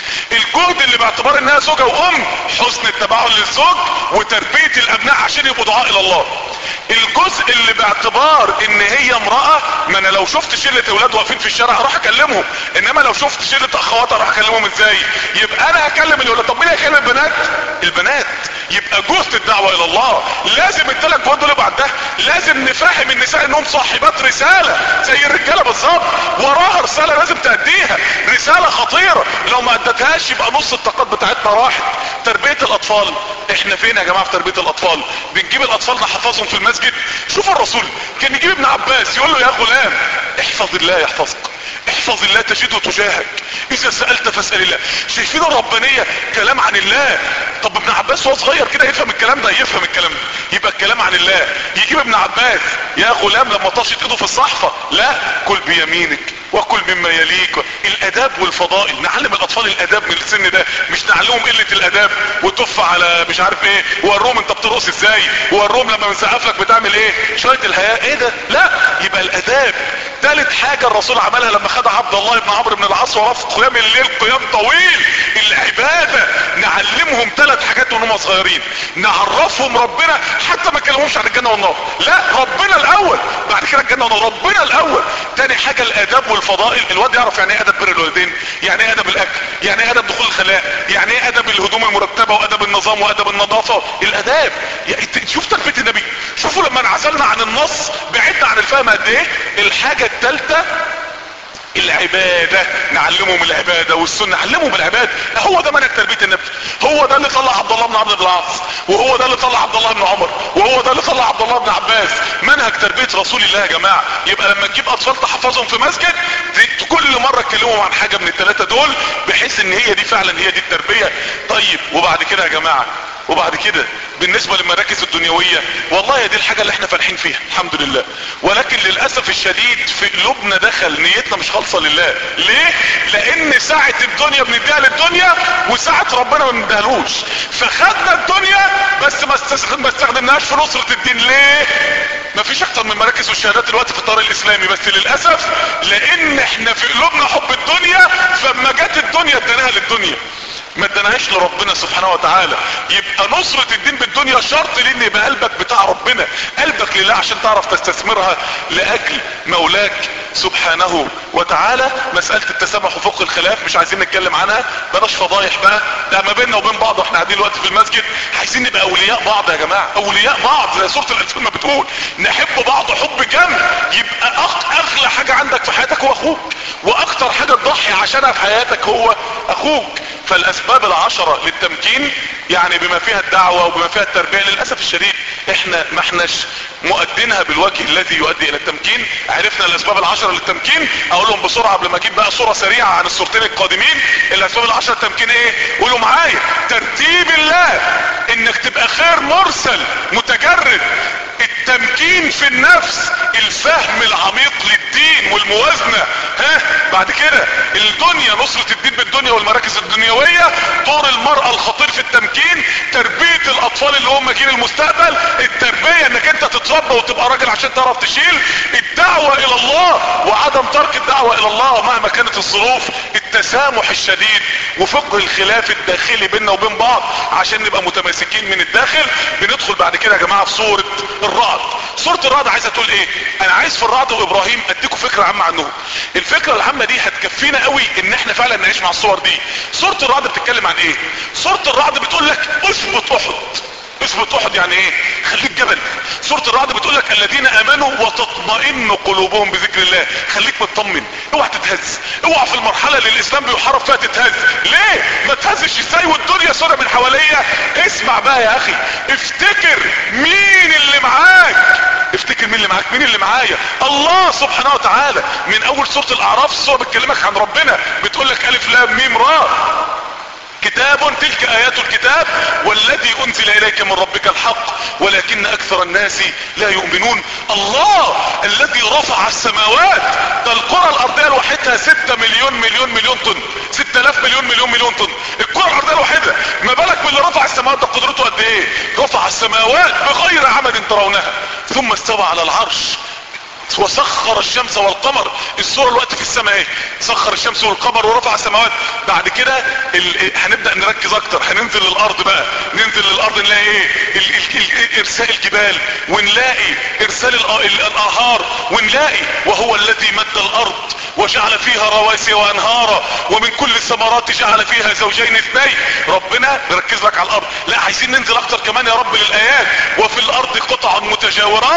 الجهد اللي باعتبار انها زوجة وام حسن التباعل للزوج وتربية الابناء عشان يبقوا دعاء الى الله الجزء اللي باعتبار ان هي امرأة ما انا لو شفت شلة اولاد واقفين في الشارع هروح اكلمهم انما لو شفت شلة اخوات هروح اكلمهم ازاي يبقى انا هكلم الاولاد طب مين هيكلم البنات البنات يبقى جهد الدعوة الى الله لازم الثلاث جهود دول بعدها لازم نفهم النساء انهم صاحبات رسالة زي الرجالة بالظبط وراها رسالة لازم تأديها رسالة خطيرة لو ما ادتهاش يبقى نص الطاقات بتاعتنا راحت تربية الاطفال احنا فين يا جماعة في تربية الاطفال بنجيب الاطفال نحفظهم في المسجد شوف الرسول كان يجيب ابن عباس يقول له يا غلام احفظ الله يحفظك احفظ الله تجده تجاهك اذا سألت فاسأل الله شايفين الربانية كلام عن الله طب ابن عباس وهو صغير كده يفهم الكلام ده يفهم الكلام ده يبقى الكلام عن الله يجيب ابن عباس يا غلام لما طاشت ايده في الصحفة لا كل بيمينك وكل مما يليك الاداب والفضائل نعلم الاطفال الاداب من السن ده مش نعلمهم قلة الاداب وتف على مش عارف ايه وروم انت بترقص ازاي وروم لما بنسقف لك بتعمل ايه شوية الحياة ايه ده لا يبقى الاداب ثالث حاجة الرسول عملها لما خد عبد الله بن عمرو بن العاص ورفض قيام الليل قيام طويل العبادة نعلمهم ثلاث حاجات وهم صغيرين نعرفهم ربنا حتى ما كلمهمش عن الجنة والنار لا ربنا الاول بعد كده الجنة والنار ربنا الاول تاني حاجة الاداب والفضائل الواد يعرف يعني ايه ادب بر الوالدين يعني ايه ادب الاكل يعني ايه ادب دخول الخلاء يعني ايه ادب الهدوم المرتبة وادب النظام وادب النظافة الاداب يعني شوف تربية النبي شوفوا لما انعزلنا عن النص بعدنا عن الفهم قد ايه الحاجة الثالثة العبادة نعلمهم العبادة والسنة نعلمهم العبادة هو ده منهج تربية النبي هو ده اللي طلع عبد الله بن عمرو بن العاص وهو ده اللي طلع عبد الله بن عمر وهو ده اللي طلع عبد الله بن عباس منهج تربية رسول الله يا جماعة يبقى لما تجيب اطفال تحفظهم في مسجد كل مرة تكلمهم عن حاجة من الثلاثة دول بحيث ان هي دي فعلا هي دي التربية طيب وبعد كده يا جماعة وبعد كده بالنسبة للمراكز الدنيوية والله دي الحاجة اللي احنا فالحين فيها الحمد لله ولكن للأسف الشديد في قلوبنا دخل نيتنا مش خالصة لله ليه لان ساعة الدنيا بنديها للدنيا وساعة ربنا ما بنديهالوش فخدنا الدنيا بس ما استخدمناهاش في نصرة الدين ليه ما فيش اكتر من مراكز والشهادات دلوقتي في الطريق الاسلامي بس للأسف لان احنا في قلوبنا حب الدنيا فما جت الدنيا اديناها للدنيا ما اداناهاش لربنا سبحانه وتعالى يبقى نصرة الدين بالدنيا شرط لان يبقى قلبك بتاع ربنا قلبك لله عشان تعرف تستثمرها لاجل مولاك سبحانه وتعالى مسألة التسامح وفوق الخلاف مش عايزين نتكلم عنها بلاش فضايح بقى ده ما بيننا وبين بعض واحنا قاعدين دلوقتي في المسجد عايزين نبقى اولياء بعض يا جماعة اولياء بعض زي سورة الانفال ما بتقول نحب بعض حب جم يبقى اغلى حاجة عندك في حياتك هو اخوك واكتر حاجة تضحي عشانها في حياتك هو اخوك فالاسباب العشرة للتمكين يعني بما فيها الدعوة وبما فيها التربية للأسف الشديد احنا ما احناش مؤدينها بالوجه الذي يؤدي الى التمكين عرفنا الاسباب العشرة للتمكين اقولهم بسرعة قبل ما اجيب بقى صورة سريعة عن الصورتين القادمين الاسباب العشرة للتمكين ايه قولوا معايا ترتيب الله انك تبقى خير مرسل متجرد التمكين في النفس الفهم العميق للدين والموازنة ها بعد كده الدنيا نصرة الدين بالدنيا والمراكز الدنيوية دور المرأة الخطير في التمكين تربية الاطفال اللي هم جيل المستقبل التربية انك انت تتربى وتبقى راجل عشان تعرف تشيل الدعوة الى الله وعدم ترك الدعوة الى الله مهما كانت الظروف التسامح الشديد وفقه الخلاف الداخلي بيننا وبين بعض عشان نبقى متماسكين من الداخل بندخل بعد كده يا جماعة في صورة الرعد صورة الرعد عايزة تقول ايه انا عايز في الرعد وابراهيم اديكم فكرة عامة عنهم الفكرة العامة دي هتكفينا قوي ان احنا فعلا نعيش مع الصور دي صورة الرعد بتتكلم عن ايه صورة الرعد بتقول لك اثبت احد اثبت احد يعني ايه خليك جبل سورة الرعد بتقول لك الذين امنوا وتطمئن قلوبهم بذكر الله خليك مطمن اوعى تتهز اوعى في المرحلة اللي الاسلام بيحارب فيها تتهز ليه ما تهزش ازاي والدنيا سودة من حواليا اسمع بقى يا اخي افتكر مين اللي معاك افتكر مين اللي معاك مين اللي معايا الله سبحانه وتعالى من اول سورة الاعراف السورة بتكلمك عن ربنا بتقول لك الف لام ميم را كتاب تلك ايات الكتاب والذي انزل اليك من ربك الحق ولكن اكثر الناس لا يؤمنون الله الذي رفع السماوات ده الكرة الارضية لوحدها ستة مليون مليون مليون طن ستة الاف مليون مليون مليون طن الكرة الارضية لوحدها ما بالك باللي رفع السماوات ده قدرته قد ايه رفع السماوات بغير عمد ترونها ثم استوى على العرش وسخر الشمس والقمر الصورة الوقت في السماء ايه سخر الشمس والقمر ورفع السماوات بعد كده ال... هنبدأ نركز اكتر هننزل للارض بقى ننزل للارض نلاقي ايه ال... ال... ال... ارسال الجبال ونلاقي ارسال الأ... الانهار ونلاقي وهو الذي مد الارض وجعل فيها رواسي وانهارا ومن كل الثمرات جعل فيها زوجين اثنين ربنا نركز لك على الارض لا عايزين ننزل اكتر كمان يا رب للايات وفي الارض قطع متجاورات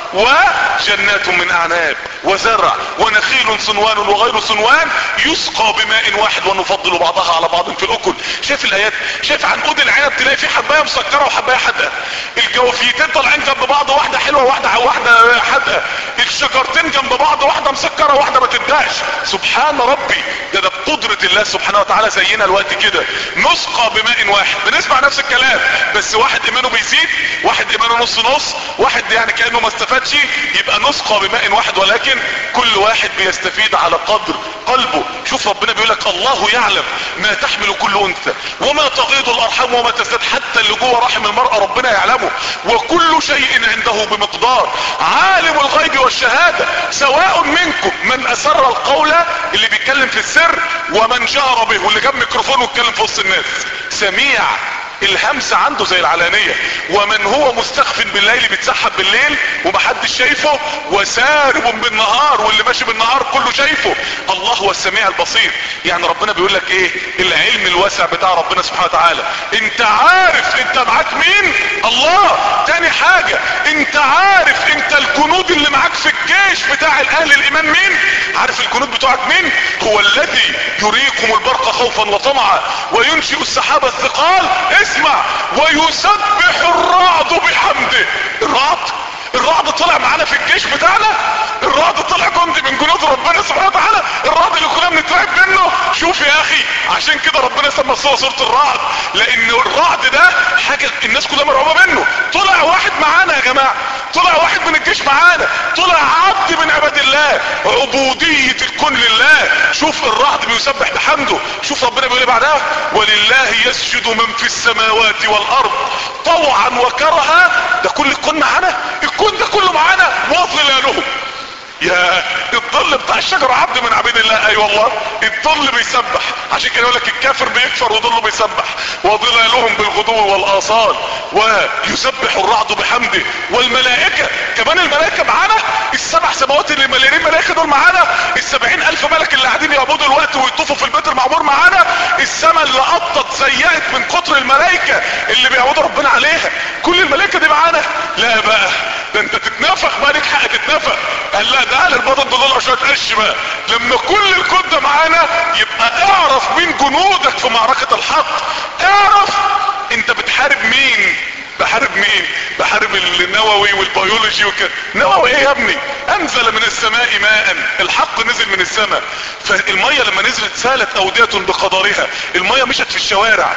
وجنات من اعناب وزرع ونخيل صنوان وغير صنوان يسقى بماء واحد ونفضل بعضها على بعض في الاكل شايف الايات شايف عنقود العنب تلاقي في حبايه مسكره وحبايه حادقه الجوافيتين طالعين جنب بعض واحده حلوه واحده واحده حادقه الشجرتين جنب بعض واحده مسكره واحده ما تدهش سبحان ربي ده ده بقدره الله سبحانه وتعالى زينا الوقت كده نسقى بماء واحد بنسمع نفس الكلام بس واحد ايمانه بيزيد واحد ايمانه نص نص واحد يعني كانه ما استفادش يبقى نسقى بماء واحد ولكن كل واحد بيستفيد على قدر قلبه شوف ربنا بيقول لك الله يعلم ما تحمل كل انثى وما تغيض الارحام وما تزداد حتى اللي جوه رحم المرأة ربنا يعلمه وكل شيء عنده بمقدار عالم الغيب والشهادة سواء منكم من اسر القول اللي بيتكلم في السر ومن جهر به واللي جاب ميكروفون واتكلم في وسط الناس سميع الهمس عنده زي العلانية ومن هو مستخف بالليل بيتسحب بالليل ومحدش شايفه وسارب بالنهار واللي ماشي بالنهار كله شايفه الله هو السميع البصير يعني ربنا بيقول لك ايه العلم الواسع بتاع ربنا سبحانه وتعالى انت عارف انت معاك مين الله تاني حاجة انت عارف انت الجنود اللي معاك في الجيش بتاع الاهل الايمان مين عارف الجنود بتوعك مين هو الذي يريكم البرق خوفا وطمعا وينشئ السحاب الثقال اسمع ويسبح الرعد بحمده الرعد الرعد طلع معانا في الجيش بتاعنا الرعد طلع جندي من جنود ربنا سبحانه وتعالى الرعد اللي كنا بنترعب منه شوف يا اخي عشان كده ربنا سمى الصورة سورة الرعد لان الرعد ده حاجة الناس كلها مرعوبة منه طلع واحد معانا يا جماعة طلع واحد من الجيش معانا طلع عبد من عباد الله عبودية الكون لله شوف الرعد بيسبح بحمده شوف ربنا بيقول ايه بعدها ولله يسجد من في السماوات والارض طوعا وكرها ده كل الكون معانا الكون ده كله معانا وظلالهم يا الظل بتاع الشجرة عبد من عبيد الله اي والله الظل بيسبح عشان كده يقول لك الكافر بيكفر وظله بيسبح وظلالهم بالغدو والاصال ويسبح الرعد بحمده والملائكة كمان الملائكة معانا السبع سماوات اللي مليانين ملائكة دول معانا السبعين الف ملك اللي قاعدين يعبدوا الوقت ويطوفوا في البيت المعمور معانا السماء اللي قطت زيقت من كتر الملائكة اللي بيعبدوا ربنا عليها كل الملائكة دي معانا لا بقى ده انت تتنفخ بقى ليك حق تتنفخ قال لا ده اهل البطن دول شويه قش بقى لما كل الكون ده معانا يبقى اعرف مين جنودك في معركة الحق اعرف انت بتحارب مين بحارب مين بحارب النووي والبيولوجي وكده نووي ايه يا ابني انزل من السماء ماء الحق نزل من السماء فالمية لما نزلت سالت اودية بقدرها المية مشت في الشوارع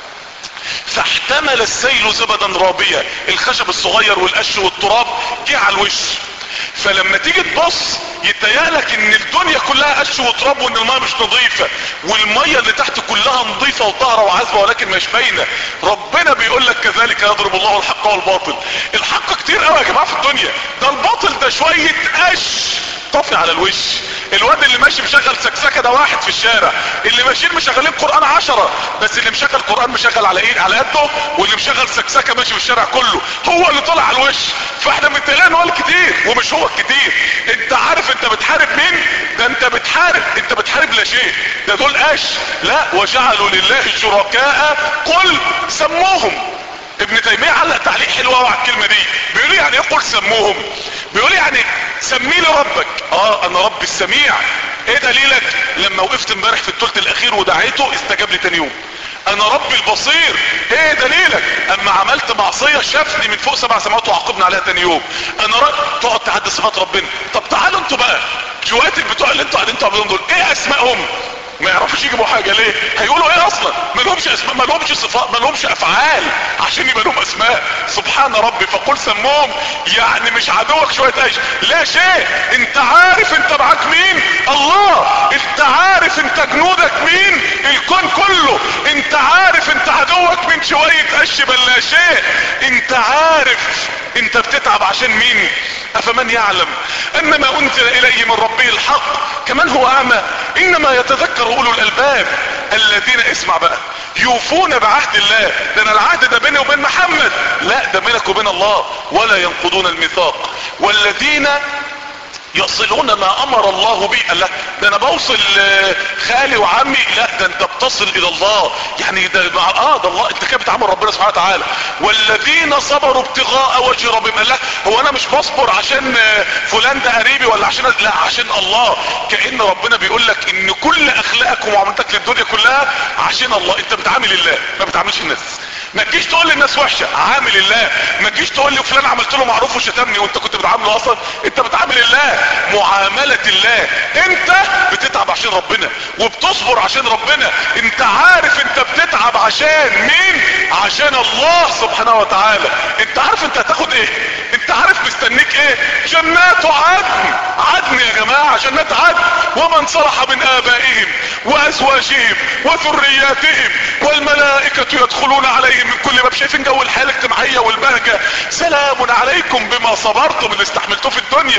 فاحتمل السيل زبدا رابيا الخشب الصغير والقش والتراب جه على الوش فلما تيجي تبص يتهيألك ان الدنيا كلها قش وتراب وان الماء مش نظيفة والمية اللي تحت كلها نظيفة وطاهرة وعذبة ولكن مش باينة ربنا بيقول لك كذلك يضرب الله الحق والباطل الحق كتير قوي يا جماعة في الدنيا ده الباطل ده شوية قش طفي على الوش الواد اللي ماشي مشغل سكسكه ده واحد في الشارع اللي ماشيين مشغلين قران عشرة بس اللي مشغل قران مشغل على ايه على قده واللي مشغل سكسكه ماشي في الشارع كله هو اللي طلع على الوش فاحنا متقلقين هو الكتير ومش هو الكتير انت عارف انت بتحارب مين ده انت بتحارب انت بتحارب لا شيء ده دول قش لا وجعلوا لله شركاء قل سموهم ابن تيمية علق تعليق حلو قوي على الكلمة دي بيقول يعني ايه قل سموهم بيقول يعني سمي لي ربك اه انا رب السميع ايه دليلك لما وقفت امبارح في الثلث الاخير ودعيته استجاب لي تاني يوم انا رب البصير ايه دليلك اما عملت معصية شافني من فوق سبع سماوات وعاقبني عليها تاني يوم انا رب تقعد تعدي صفات ربنا طب تعالوا انتوا بقى جوات البتوع اللي انتوا قاعدين تعبدون دول ايه اسمائهم ما يعرفوش يجيبوا حاجة ليه هيقولوا ايه اصلا ما لهمش اسماء ما لهمش صفات ما لهمش افعال عشان يبقى لهم اسماء سبحان ربي فقل سموهم يعني مش عدوك شوية ايش لا شيء انت عارف انت معاك مين الله انت عارف انت جنودك مين الكون كله انت عارف انت عدوك من شوية قش بل لا شيء انت عارف انت بتتعب عشان مين افمن يعلم ان ما انزل اليه من ربه الحق كمان هو اعمى انما يتذكر اولو الالباب الذين اسمع بقى يوفون بعهد الله ده انا العهد ده بيني وبين محمد لا ده بينك وبين الله ولا ينقضون الميثاق والذين يصلون ما امر الله به قال لا ده انا بوصل خالي وعمي لا ده انت بتصل الى الله يعني ده اه ده الله انت كده بتعامل ربنا سبحانه وتعالى والذين صبروا ابتغاء وجه ربهم قال لا هو انا مش بصبر عشان فلان ده قريبي ولا عشان لا عشان الله كأن ربنا بيقول لك ان كل اخلاقك ومعاملتك للدنيا كلها عشان الله انت بتعامل الله ما بتعاملش الناس ما تجيش تقول للناس وحشه عامل الله ما تجيش تقول لي فلان عملت له معروف وشتمني وانت كنت بتعامله اصلا انت بتعامل الله معامله الله انت بتتعب عشان ربنا وبتصبر عشان ربنا انت عارف انت بتتعب عشان مين عشان الله سبحانه وتعالى انت عارف انت هتاخد ايه انت عارف مستنيك ايه جنات عدن عدن يا جماعه جنات عدن ومن صلح من ابائهم وازواجهم وذرياتهم والملائكه يدخلون عليهم من كل باب شايفين جو الحياه الاجتماعيه والبهجه سلام عليكم بما صبرتم اللي استحملتوه في الدنيا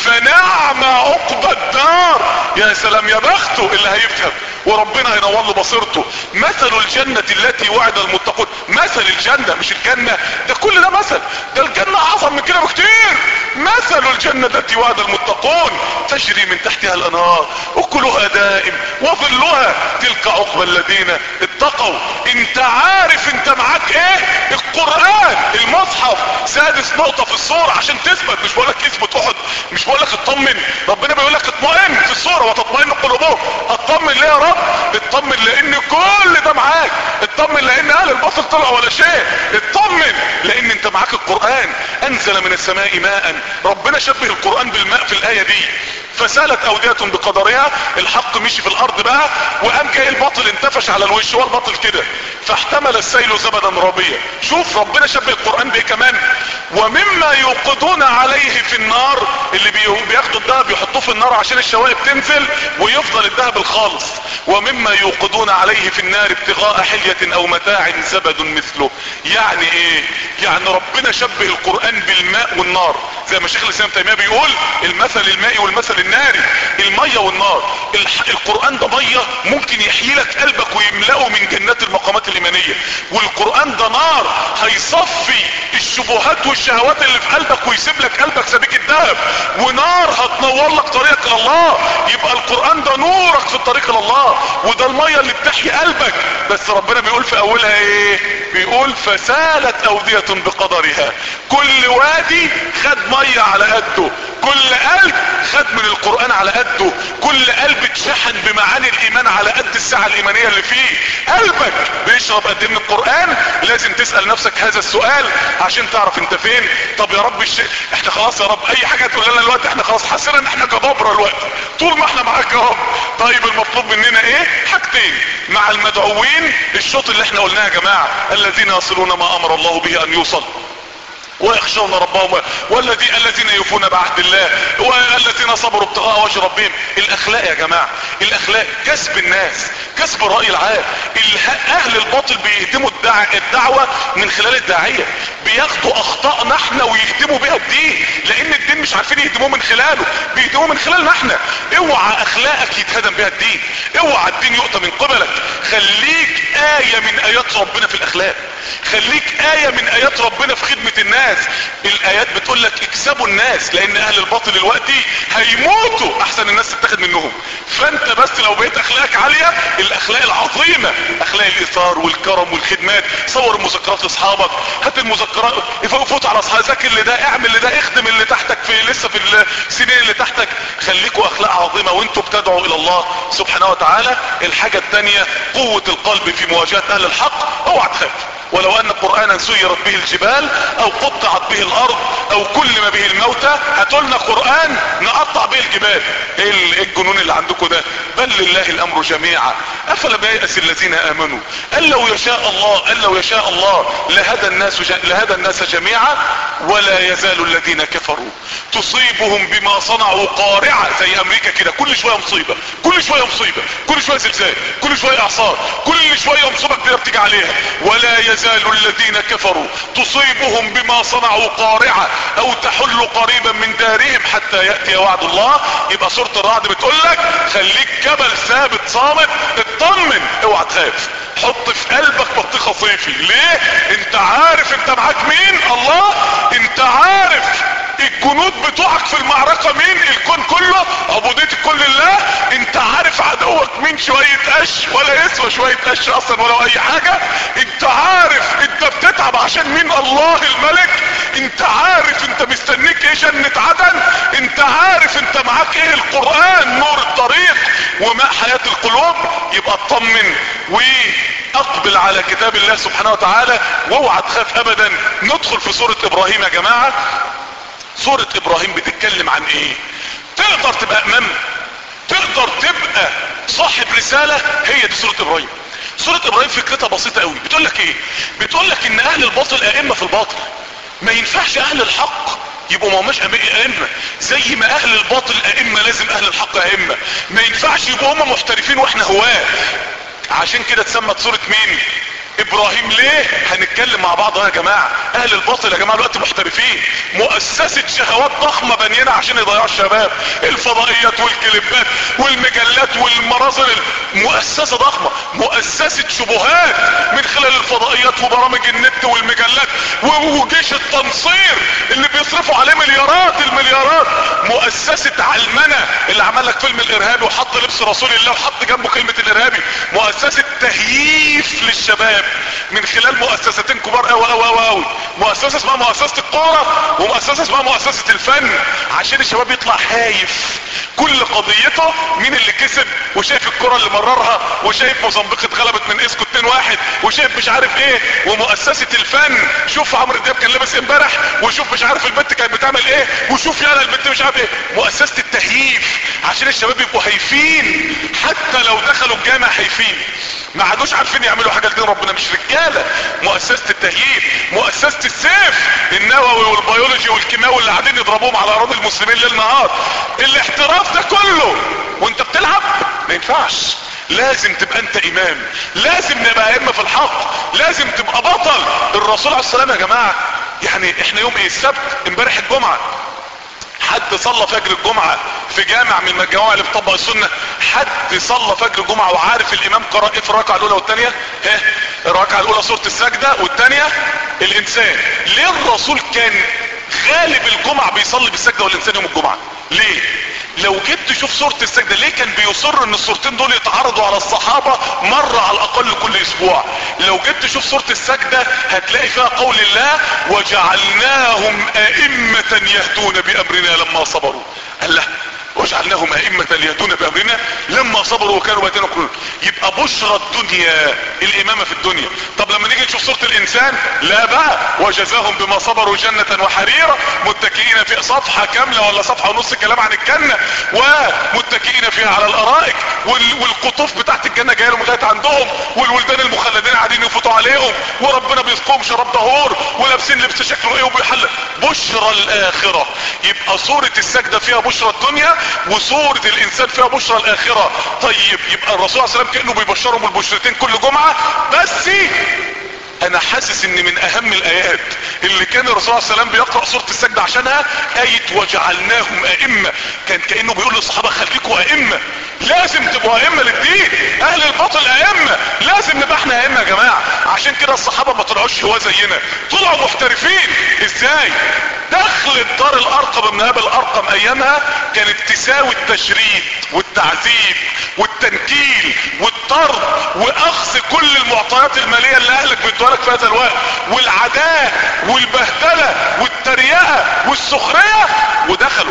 فنعم عقبى الدار يا سلام يا بخته اللي هيفهم وربنا هينور له بصيرته مثل الجنة التي وعد المتقون مثل الجنة مش الجنة ده كل ده مثل ده الجنة اعظم من كده بكتير مثل الجنة التي وعد المتقون تجري من تحتها الانهار اكلها دائم وظلها تلك عقبى الذين اتقوا انت عارف انت معاك ايه القرآن المصحف سادس نقطة في الصورة عشان تثبت مش بقولك اثبت احد مش بقولك اطمن ربنا بيقولك اطمئن في الصورة وتطمئن قلوبهم اطمن ليه يا رب اطمن لان كل ده معاك اطمن لان اهل الباطل طلعوا ولا شيء اطمن لان انت معاك القرآن انزل من السماء ماء ربنا شبه القرآن بالماء في الاية دي فسالت اودية بقدرها الحق مشي في الارض بقى وقام جاي الباطل انتفش على الوش هو الباطل كده فاحتمل السيل زبدا رابيا شوف ربنا شبه القرآن بايه كمان ومما يوقدون عليه في النار اللي بياخدوا الدهب يحطوه في النار عشان الشوائب تنزل ويفضل الدهب الخالص ومما يوقدون عليه في النار ابتغاء حلية او متاع زبد مثله يعني ايه يعني ربنا شبه القرآن بالماء والنار زي ما شيخ الاسلام تيمية بيقول المثل المائي والمثل الناري المية والنار القرآن ده مية ممكن يحيي لك قلبك ويملأه من جنات المقامات الايمانية والقرآن ده نار هيصفي الشبهات والشهوات اللي في قلبك ويسيب لك قلبك سبيك الذهب ونار هتنور لك طريقك لله يبقى القرآن ده نورك في الطريق لله وده المية اللي بتحيي قلبك بس ربنا بيقول في اولها ايه بيقول فسالت اودية بقدرها كل وادي خد مية على قده كل قلب خد من القرآن على قده كل قلب اتشحن بمعاني الايمان على قد الساعة الايمانية اللي فيه قلبك بيشرب قد من القرآن لازم تسأل نفسك هذا السؤال عشان تعرف انت فين طب يا رب الشيء احنا خلاص يا رب اي حاجة تقول لنا الوقت احنا خلاص حسنا ان احنا جبابرة الوقت طول ما احنا معاك يا رب طيب المطلوب مننا ايه حاجتين مع المدعوين الشوط اللي احنا قلناه يا جماعة الذين يصلون ما امر الله به ان يوصل ويخشون ربهم والذي الذين يوفون بعهد الله والذين صبروا ابتغاء وجه ربهم الاخلاق يا جماعة الاخلاق كسب الناس كسب الرأي العام اهل الباطل بيهدموا الدع... الدعوة من خلال الداعية بياخدوا اخطائنا احنا ويهدموا بها الدين لان الدين مش عارفين يهدموه من خلاله بيهدموه من خلالنا احنا اوعى اخلاقك يتهدم بها الدين اوعى الدين يؤتى من قبلك خليك آية من ايات ربنا في الاخلاق خليك آية من ايات ربنا في خدمة الناس الايات بتقول لك اكسبوا الناس لان اهل الباطل دلوقتي هيموتوا احسن الناس تتاخد منهم فانت بس لو بقيت اخلاقك عالية الاخلاق العظيمة اخلاق الاثار والكرم والخدمات صور المذكرات لاصحابك هات المذكرات فوت على اصحابك ذاكر اللي ده اعمل اللي ده اخدم اللي تحتك في لسه في السنين اللي تحتك خليكوا اخلاق عظيمة وانتوا بتدعوا الى الله سبحانه وتعالى الحاجة التانية قوة القلب في مواجهة اهل الحق اوعى تخاف ولو ان قرآنا سيرت به الجبال او قطعت به الارض او كلم به الموتى هاتولنا قرآن نقطع به الجبال ايه الجنون اللي عندكم ده بل لله الامر جميعا افلم ييأس الذين امنوا قال لو يشاء الله قال لو يشاء الله لهدى الناس ج... لهدى الناس جميعا ولا يزال الذين كفروا تصيبهم بما صنعوا قارعة زي امريكا كده كل شوية مصيبة كل شوية مصيبة كل شوية زلزال كل شوية اعصار كل شوية مصيبة كبيرة بتيجي عليها ولا يزال الذين كفروا تصيبهم بما صنعوا قارعة او تحل قريبا من دارهم حتى يأتي وعد الله يبقى سورة الرعد بتقول لك خليك جبل ثابت صامت اطمن اوعى تخاف حط في قلبك بطيخة صيفي ليه انت عارف انت معاك مين الله انت عارف الجنود بتوعك في المعركة مين الكون كله عبودية الكل لله انت عارف عدوك مين شوية قش ولا يسوى شوية قش اصلا ولا اي حاجة انت عارف انت بتتعب عشان مين الله الملك انت عارف انت مستنيك ايه جنة عدن انت عارف انت معاك ايه القرآن نور الطريق وماء حياة القلوب يبقى اطمن واقبل على كتاب الله سبحانه وتعالى واوعى تخاف ابدا ندخل في سورة ابراهيم يا جماعة سورة ابراهيم بتتكلم عن ايه تقدر تبقى امام تقدر تبقى صاحب رسالة هي دي سورة ابراهيم سورة ابراهيم فكرتها بسيطة قوي بتقول لك ايه بتقول لك ان اهل الباطل ائمة في الباطل ما ينفعش اهل الحق يبقوا ما هماش ائمة زي ما اهل الباطل ائمة لازم اهل الحق ائمة ما ينفعش يبقوا هم محترفين واحنا هواه عشان كده اتسمت سورة مين ابراهيم ليه هنتكلم مع بعض يا جماعة اهل الباطل يا جماعة الوقت محترفين مؤسسة شهوات ضخمة بنينا عشان يضيعوا الشباب الفضائيات والكليبات والمجلات والمناظر مؤسسة ضخمة مؤسسة شبهات من خلال الفضائيات وبرامج النت والمجلات وجيش التنصير اللي بيصرفوا عليه مليارات المليارات مؤسسة علمنة اللي عمل لك فيلم الارهابي وحط لبس رسول الله وحط جنبه كلمة الارهابي مؤسسة تهييف للشباب من خلال مؤسستين كبار قوي قوي قوي قوي مؤسسة اسمها مؤسسة الكورة ومؤسسة اسمها مؤسسة الفن عشان الشباب يطلع خايف كل قضيته مين اللي كسب وشايف الكرة اللي مررها وشايف موزمبيق اتغلبت من اسكو 2 واحد وشايف مش عارف ايه ومؤسسة الفن شوف عمرو دياب كان لابس امبارح وشوف مش عارف البنت كانت بتعمل ايه وشوف يالا البنت مش عارف ايه مؤسسة التهييف عشان الشباب يبقوا هايفين حتى لو دخلوا الجامع هايفين ما عادوش عارفين يعملوا حاجة لدين ربنا مش رجالة مؤسسة التهييف مؤسسة السيف النووي والبيولوجي والكيماوي اللي قاعدين يضربوهم على اراضي المسلمين ليل نهار الاحتراف ده كله وانت بتلعب ما ينفعش لازم تبقى انت امام لازم نبقى ائمه في الحق لازم تبقى بطل الرسول عليه السلام يا جماعه يعني احنا يوم ايه السبت امبارح الجمعه حد صلى فجر الجمعة في جامع من الجوامع اللي بتطبق السنة حد صلى فجر الجمعة وعارف الامام قرأ ايه في الركعة الاولى والثانية ها الركعة الاولى سورة السجدة والثانية الانسان ليه الرسول كان غالب الجمعة بيصلي بالسجدة والانسان يوم الجمعة ليه لو جيت تشوف سورة السجدة ليه كان بيصر ان السورتين دول يتعرضوا على الصحابة مرة على الاقل كل اسبوع لو جيت تشوف سورة السجدة هتلاقي فيها قول الله وجعلناهم ائمة يهدون بامرنا لما صبروا قال له وجعلناهم ائمة يهدون بامرنا لما صبروا وكانوا باتنا كلهم يبقى بشرى الدنيا الامامة في الدنيا طب لما نيجي نشوف سورة الانسان لا بقى وجزاهم بما صبروا جنة وحريرة متكئين في صفحة كاملة ولا صفحة ونص كلام عن الجنة ومتكئين فيها على الارائك وال... والقطوف بتاعت الجنة جايه لهم لغايه عندهم والولدان المخلدين قاعدين يفوتوا عليهم وربنا بيسقوهم شراب دهور ولابسين لبس شكله ايه وبيحل بشرى الاخرة يبقى سورة السجدة فيها بشرى الدنيا وسورة الانسان فيها بشرى الاخرة طيب يبقى الرسول عليه السلام كأنه بيبشرهم البشرتين كل جمعة بس انا حاسس ان من اهم الايات اللي كان الرسول عليه السلام بيقرأ سورة السجدة عشانها اية وجعلناهم ائمة كان كأنه بيقول للصحابة خليكوا ائمة لازم تبقوا ائمة للدين اهل الباطل ائمة لازم نبقى احنا ائمة يا جماعة عشان كده الصحابة ما طلعوش هوا زينا طلعوا محترفين ازاي دخلت دار الارقم ابن ابي الارقم ايامها كانت تساوي التشريد والتعذيب والتنكيل والطرد واخذ كل المعطيات المالية اللي اهلك بيدوها لك في هذا الوقت والعداء والبهدلة والتريقة والسخرية ودخلوا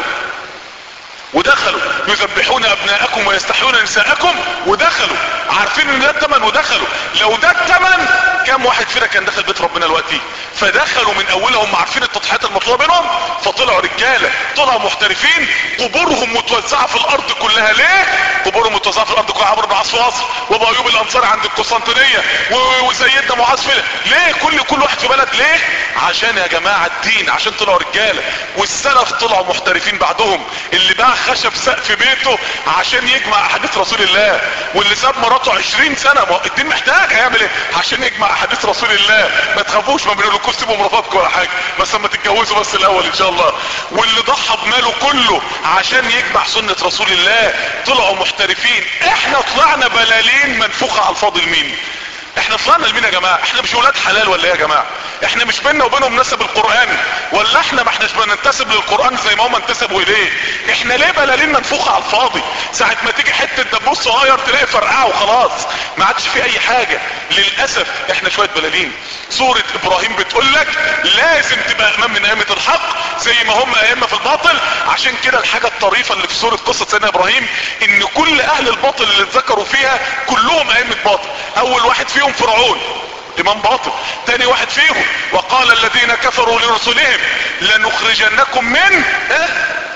ودخلوا يذبحون ابناءكم ويستحيون نساءكم ودخلوا عارفين ان ده التمن ودخلوا لو ده التمن كم واحد فينا كان دخل بيت ربنا دلوقتي فدخلوا من اولهم عارفين التضحيات المطلوبه منهم فطلعوا رجاله طلعوا محترفين قبورهم متوزعه في الارض كلها ليه قبورهم متوزعه في الارض كلها عمرو بن عاص في مصر وابو ايوب الانصاري عند القسطنطينيه وسيدنا معاذ في ليه كل كل واحد في بلد ليه عشان يا جماعه الدين عشان طلعوا رجاله والسلف طلعوا محترفين بعدهم اللي باع خشب سقف بيته عشان يجمع احاديث رسول الله واللي ساب مراته 20 سنه ما الدين محتاج هيعمل ايه عشان يجمع احاديث رسول الله ما تخافوش ما بنقولكوش سيبوا مراتاتكم ولا حاجه بس لما تتجوزوا بس الاول ان شاء الله واللي ضحى بماله كله عشان يجمع سنه رسول الله طلعوا محترفين احنا طلعنا بلالين منفوخه على الفاضي لمين احنا طلعنا لمين يا جماعة احنا مش ولاد حلال ولا ايه يا جماعة احنا مش بينا وبينهم نسب القرآن ولا احنا ما احناش بننتسب للقرآن زي ما هم انتسبوا اليه احنا ليه بلالين منفوخة على الفاضي ساعة ما تيجي حتة دبوس صغير تلاقي فرقعة وخلاص ما عادش في اي حاجة للأسف احنا شوية بلالين سورة ابراهيم بتقول لك لازم تبقى امام من ائمة الحق زي ما هم ائمة في الباطل عشان كده الحاجة الطريفة اللي في سورة قصة سيدنا ابراهيم ان كل اهل الباطل اللي اتذكروا فيها كلهم ائمة باطل اول واحد فيهم فرعون امام باطل تاني واحد فيهم وقال الذين كفروا لرسلهم لنخرجنكم من اه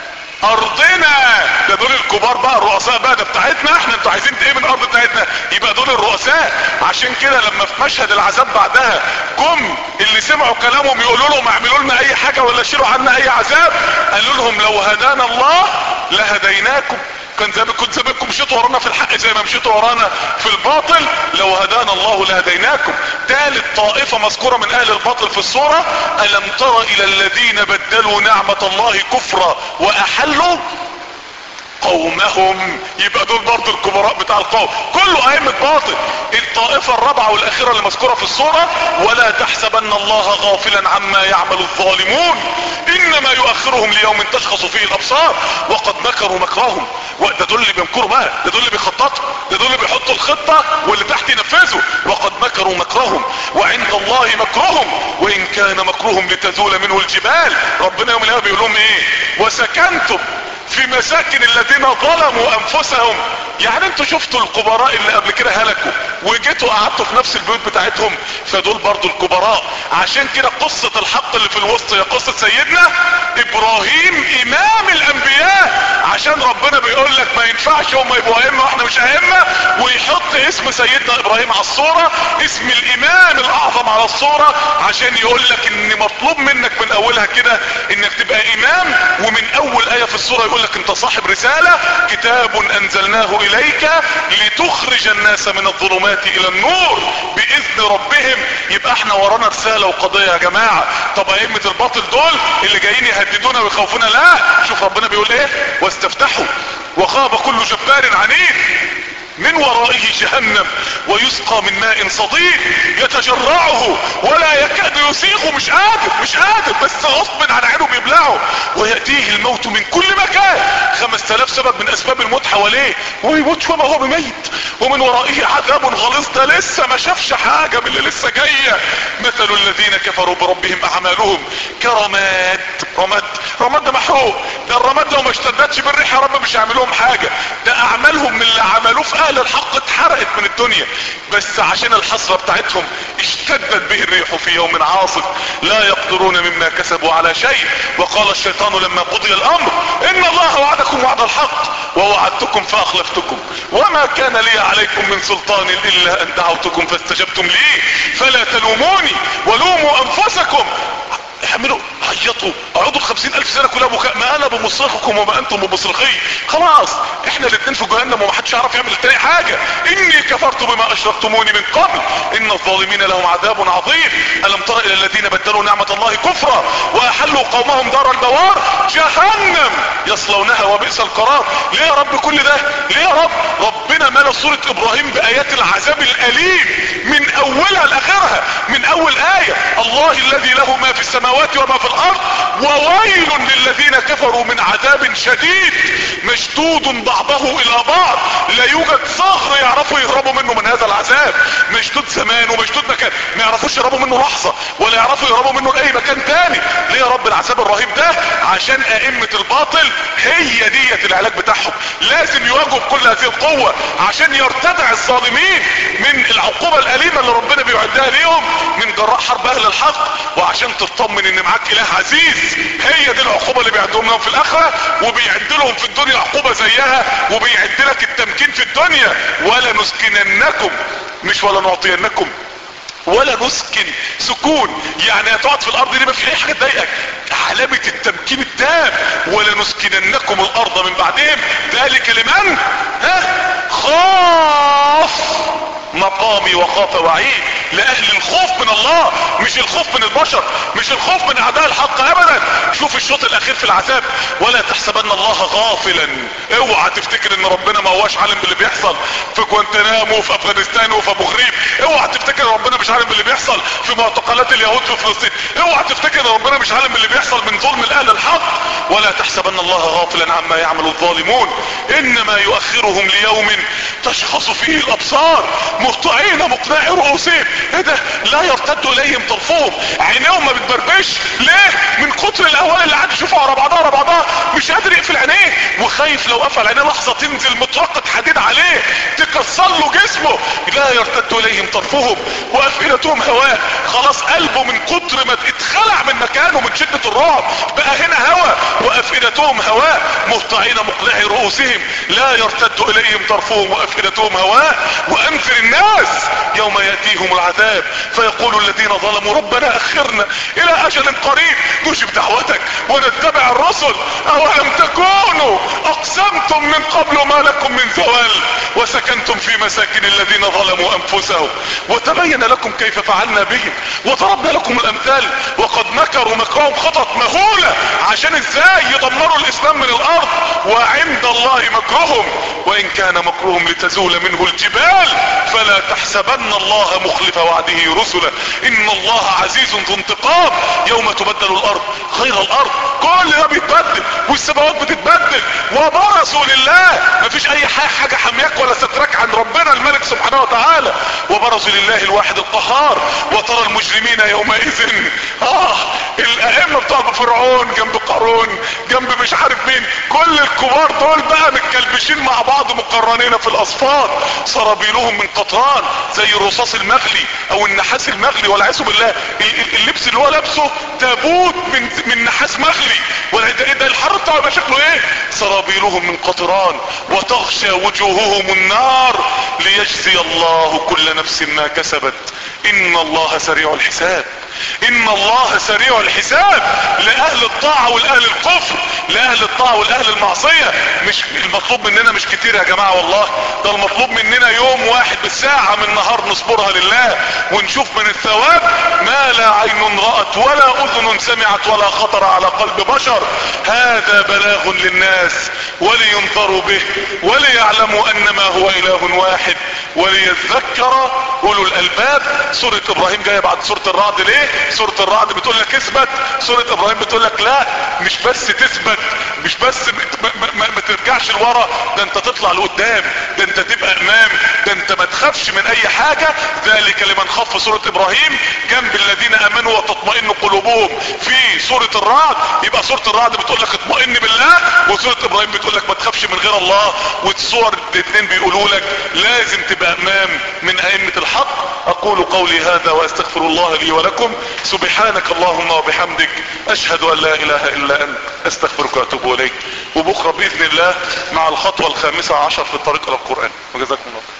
ارضنا ده دول الكبار بقى الرؤساء بقى ده بتاعتنا احنا انتوا عايزين ايه من الارض بتاعتنا يبقى دول الرؤساء عشان كده لما في مشهد العذاب بعدها جم اللي سمعوا كلامهم يقولوا لهم اعملوا لنا اي حاجة ولا شيلوا عنا اي عذاب قالوا لهم لو هدانا الله لهديناكم كان زي كنت زمانكم مشيتوا ورانا في الحق زي ما مشيتوا ورانا في الباطل لو هدانا الله لهديناكم ثالث طائفة مذكورة من اهل الباطل في الصورة الم تر الى الذين بدلوا نعمة الله كفرا واحلوا قومهم يبقى دول برضه الكبراء بتاع القوم كله ائمة باطل الطائفة الرابعة والاخيرة اللي مذكورة في الصورة ولا تحسبن الله غافلا عما يعمل الظالمون انما يؤخرهم ليوم تشخص فيه الابصار وقد مكروا مكرهم وده دول اللي بيمكروا بقى ده دول اللي بيخططوا ده دول اللي بيحطوا الخطة واللي تحت ينفذوا وقد مكروا مكرهم وعند الله مكرهم وان كان مكرهم لتزول منه الجبال ربنا يوم القيامة بيقول لهم ايه وسكنتم في مساكن الذين ظلموا انفسهم يعني انتوا شفتوا الكبراء اللي قبل كده هلكوا وجيتوا قعدتوا في نفس البيوت بتاعتهم فدول برضو الكبراء عشان كده قصة الحق اللي في الوسط هي قصة سيدنا ابراهيم امام الانبياء عشان ربنا بيقول لك ما ينفعش هم يبقوا ائمه واحنا مش ائمه ويحط اسم سيدنا ابراهيم على الصوره اسم الامام الاعظم على الصوره عشان يقول لك ان مطلوب منك من اولها كده انك تبقى امام ومن اول ايه في الصوره يقول لك انت صاحب رساله كتاب انزلناه اليك لتخرج الناس من الظلمات الى النور باذن ربهم يبقى احنا ورانا رساله وقضيه يا جماعه طب ائمه الباطل دول اللي جايين يهددونا ويخوفونا لا شوف ربنا بيقول ايه واستفتحوا وخاب كل جبار عنيد من ورائه جهنم ويسقى من ماء صديد يتجرعه ولا يكاد يسيغه مش قادر مش قادر بس غصب عن عينه بيبلعه ويأتيه الموت من كل مكان خمس تلاف سبب من اسباب الموت حواليه ويموت وما هو بميت ومن ورائه عذاب غليظ ده لسه ما شافش حاجة من اللي لسه جاية مثل الذين كفروا بربهم اعمالهم كرماد رماد رماد ده محروق ده الرماد لو ما اشتدتش بالريح يا رب مش هيعمل لهم حاجة ده اعمالهم من اللي عملوه في اهل الحق اتحرقت من الدنيا بس عشان الحسرة بتاعتهم اشتدت به الريح في يوم عاصف لا يقدرون مما كسبوا على شيء وقال الشيطان لما قضي الامر ان الله وعدكم وعد الحق ووعدتكم فاخلفتكم وما كان لي عليكم من سلطان الا ان دعوتكم فاستجبتم لي فلا تلوموني ولوموا انفسكم اعملوا عيطوا اقعدوا خمسين الف سنة كلها بكاء ما انا بمصرخكم وما انتم بمصرخي خلاص احنا الاتنين في جهنم ومحدش يعرف يعمل التاني حاجة اني كفرت بما اشركتموني من قبل ان الظالمين لهم عذاب عظيم الم تر الى الذين بدلوا نعمة الله كفرا واحلوا قومهم دار البوار جهنم يصلونها وبئس القرار ليه يا رب كل ده ليه يا رب ربنا ملا سورة ابراهيم بايات العذاب الاليم من اولها لاخرها من اول اية الله الذي له ما في السماوات وما في الارض وويل للذين كفروا من عذاب شديد مشدود بعضه الى بعض لا يوجد صخر يعرفوا يهربوا منه من هذا العذاب مشدود زمان ومشدود مكان ما يعرفوش يهربوا منه لحظة ولا يعرفوا يهربوا منه لاي مكان تاني ليه يا رب العذاب الرهيب ده عشان ائمة الباطل هي ديت العلاج بتاعهم لازم يواجهوا بكل هذه القوة عشان يرتدع الظالمين من العقوبة الاليمة اللي ربنا بيعدها ليهم من جراء حرب اهل الحق وعشان تطمن ان معاك اله عزيز هي دي العقوبة اللي بيعدهم لهم في الاخرة وبيعد لهم في الدنيا عقوبة زيها وبيعد لك التمكين في الدنيا ولا نسكننكم مش ولا نعطينكم ولا نسكن سكون يعني هتقعد في الارض دي ما في اي حاجه تضايقك علامة التمكين التام ولا نسكننكم الارض من بعدهم ذلك لمن ها خاف مقامي وخاف وعيد لاهل الخوف من الله مش الخوف من البشر مش الخوف من اعداء الحق ابدا شوف الشوط الاخير في العذاب ولا تحسبن الله غافلا اوعى تفتكر ان ربنا ما هواش عالم باللي بيحصل في جوانتنامو وفي افغانستان وفي ابو غريب اوعى تفتكر ان ربنا مش عالم باللي بيحصل في معتقلات اليهود في فلسطين اوعى تفتكر ان ربنا مش عالم باللي بيحصل من ظلم الاهل الحق ولا تحسبن الله غافلا عما يعمل الظالمون انما يؤخرهم ليوم تشخص فيه الابصار مهطعين مقنعي رؤوسهم ايه ده لا يرتد اليهم طرفهم عينيهم ما بتبربش ليه من كتر الاهوال اللي قاعد يشوفها ورا بعضها ورا بعضها مش قادر يقفل عينيه وخايف لو قفل عينيه لحظه تنزل مطرقه حديد عليه تكسر له جسمه لا يرتد اليهم طرفهم وافئدتهم هواء خلاص قلبه من كتر ما اتخلع من مكانه من شده الرعب بقى هنا هواء وافئدتهم هواء مهطعين مقنعي رؤوسهم لا يرتد اليهم طرفهم وافئدتهم هواء وانذر الناس يوم ياتيهم العذاب فيقول الذين ظلموا ربنا اخرنا الى اجل قريب نجب دعوتك ونتبع الرسل اولم تكونوا اقسمتم من قبل ما لكم من زوال وسكنتم في مساكن الذين ظلموا انفسهم وتبين لكم كيف فعلنا بهم وضربنا لكم الامثال وقد مكروا مكرهم خطط مهولة عشان ازاي يدمروا الاسلام من الارض وعند الله مكرهم وان كان مكرهم لتزول منه الجبال فلا تحسبن الله مخلف وعده رسله ان الله عزيز ذو انتقام يوم تبدل الارض غير الارض كل ده بيتبدل والسماوات بتتبدل وبرزوا لله مفيش اي حاجة حمياك ولا سترك عن ربنا الملك سبحانه وتعالى وبرزوا لله الواحد القهار وترى المجرمين يومئذ الله الائمة بتوع فرعون جنب قارون جنب مش عارف مين كل الكبار دول بقى متكلبشين مع بعض مقرنين في الاصفاد سرابيلهم من قطران زي الرصاص المغلي او النحاس المغلي والعياذ بالله اللبس اللي هو لابسه تابوت من من نحاس مغلي ولا ده, ده الحر بتاعه يبقى شكله ايه سرابيلهم من قطران وتغشى وجوههم النار ليجزي الله كل نفس ما كسبت ان الله سريع الحساب ان الله سريع الحساب لاهل الطاعة والاهل الكفر لاهل الطاعة والاهل المعصية مش المطلوب مننا مش كتير يا جماعة والله ده المطلوب مننا يوم واحد بالساعة من نهار نصبرها لله ونشوف من الثواب ما لا عين رأت ولا اذن سمعت ولا خطر على قلب بشر هذا بلاغ للناس ولينظروا به وليعلموا انما هو اله واحد وليذكر اولو الالباب سورة ابراهيم جاية بعد سورة الرعد ليه سورة الرعد بتقول لك اثبت سورة ابراهيم بتقول لك لا مش بس تثبت مش بس ما, ما, ما ترجعش لورا ده انت تطلع لقدام ده انت تبقى امام ده انت ما تخافش من اي حاجة ذلك لمن خاف في سورة ابراهيم جنب الذين امنوا وتطمئن قلوبهم في سورة الرعد يبقى سورة الرعد بتقول لك اطمئن بالله وسورة ابراهيم بتقول لك ما تخافش من غير الله والصور الاثنين بيقولوا لك لازم تبقى امام من ائمة الحق اقول قولي هذا واستغفر الله لي ولكم سبحانك اللهم وبحمدك اشهد ان لا اله الا انت استغفرك واتوب اليك وبكرة باذن الله مع الخطوة الخامسة عشر في الطريق الى القرآن وجزاكم الله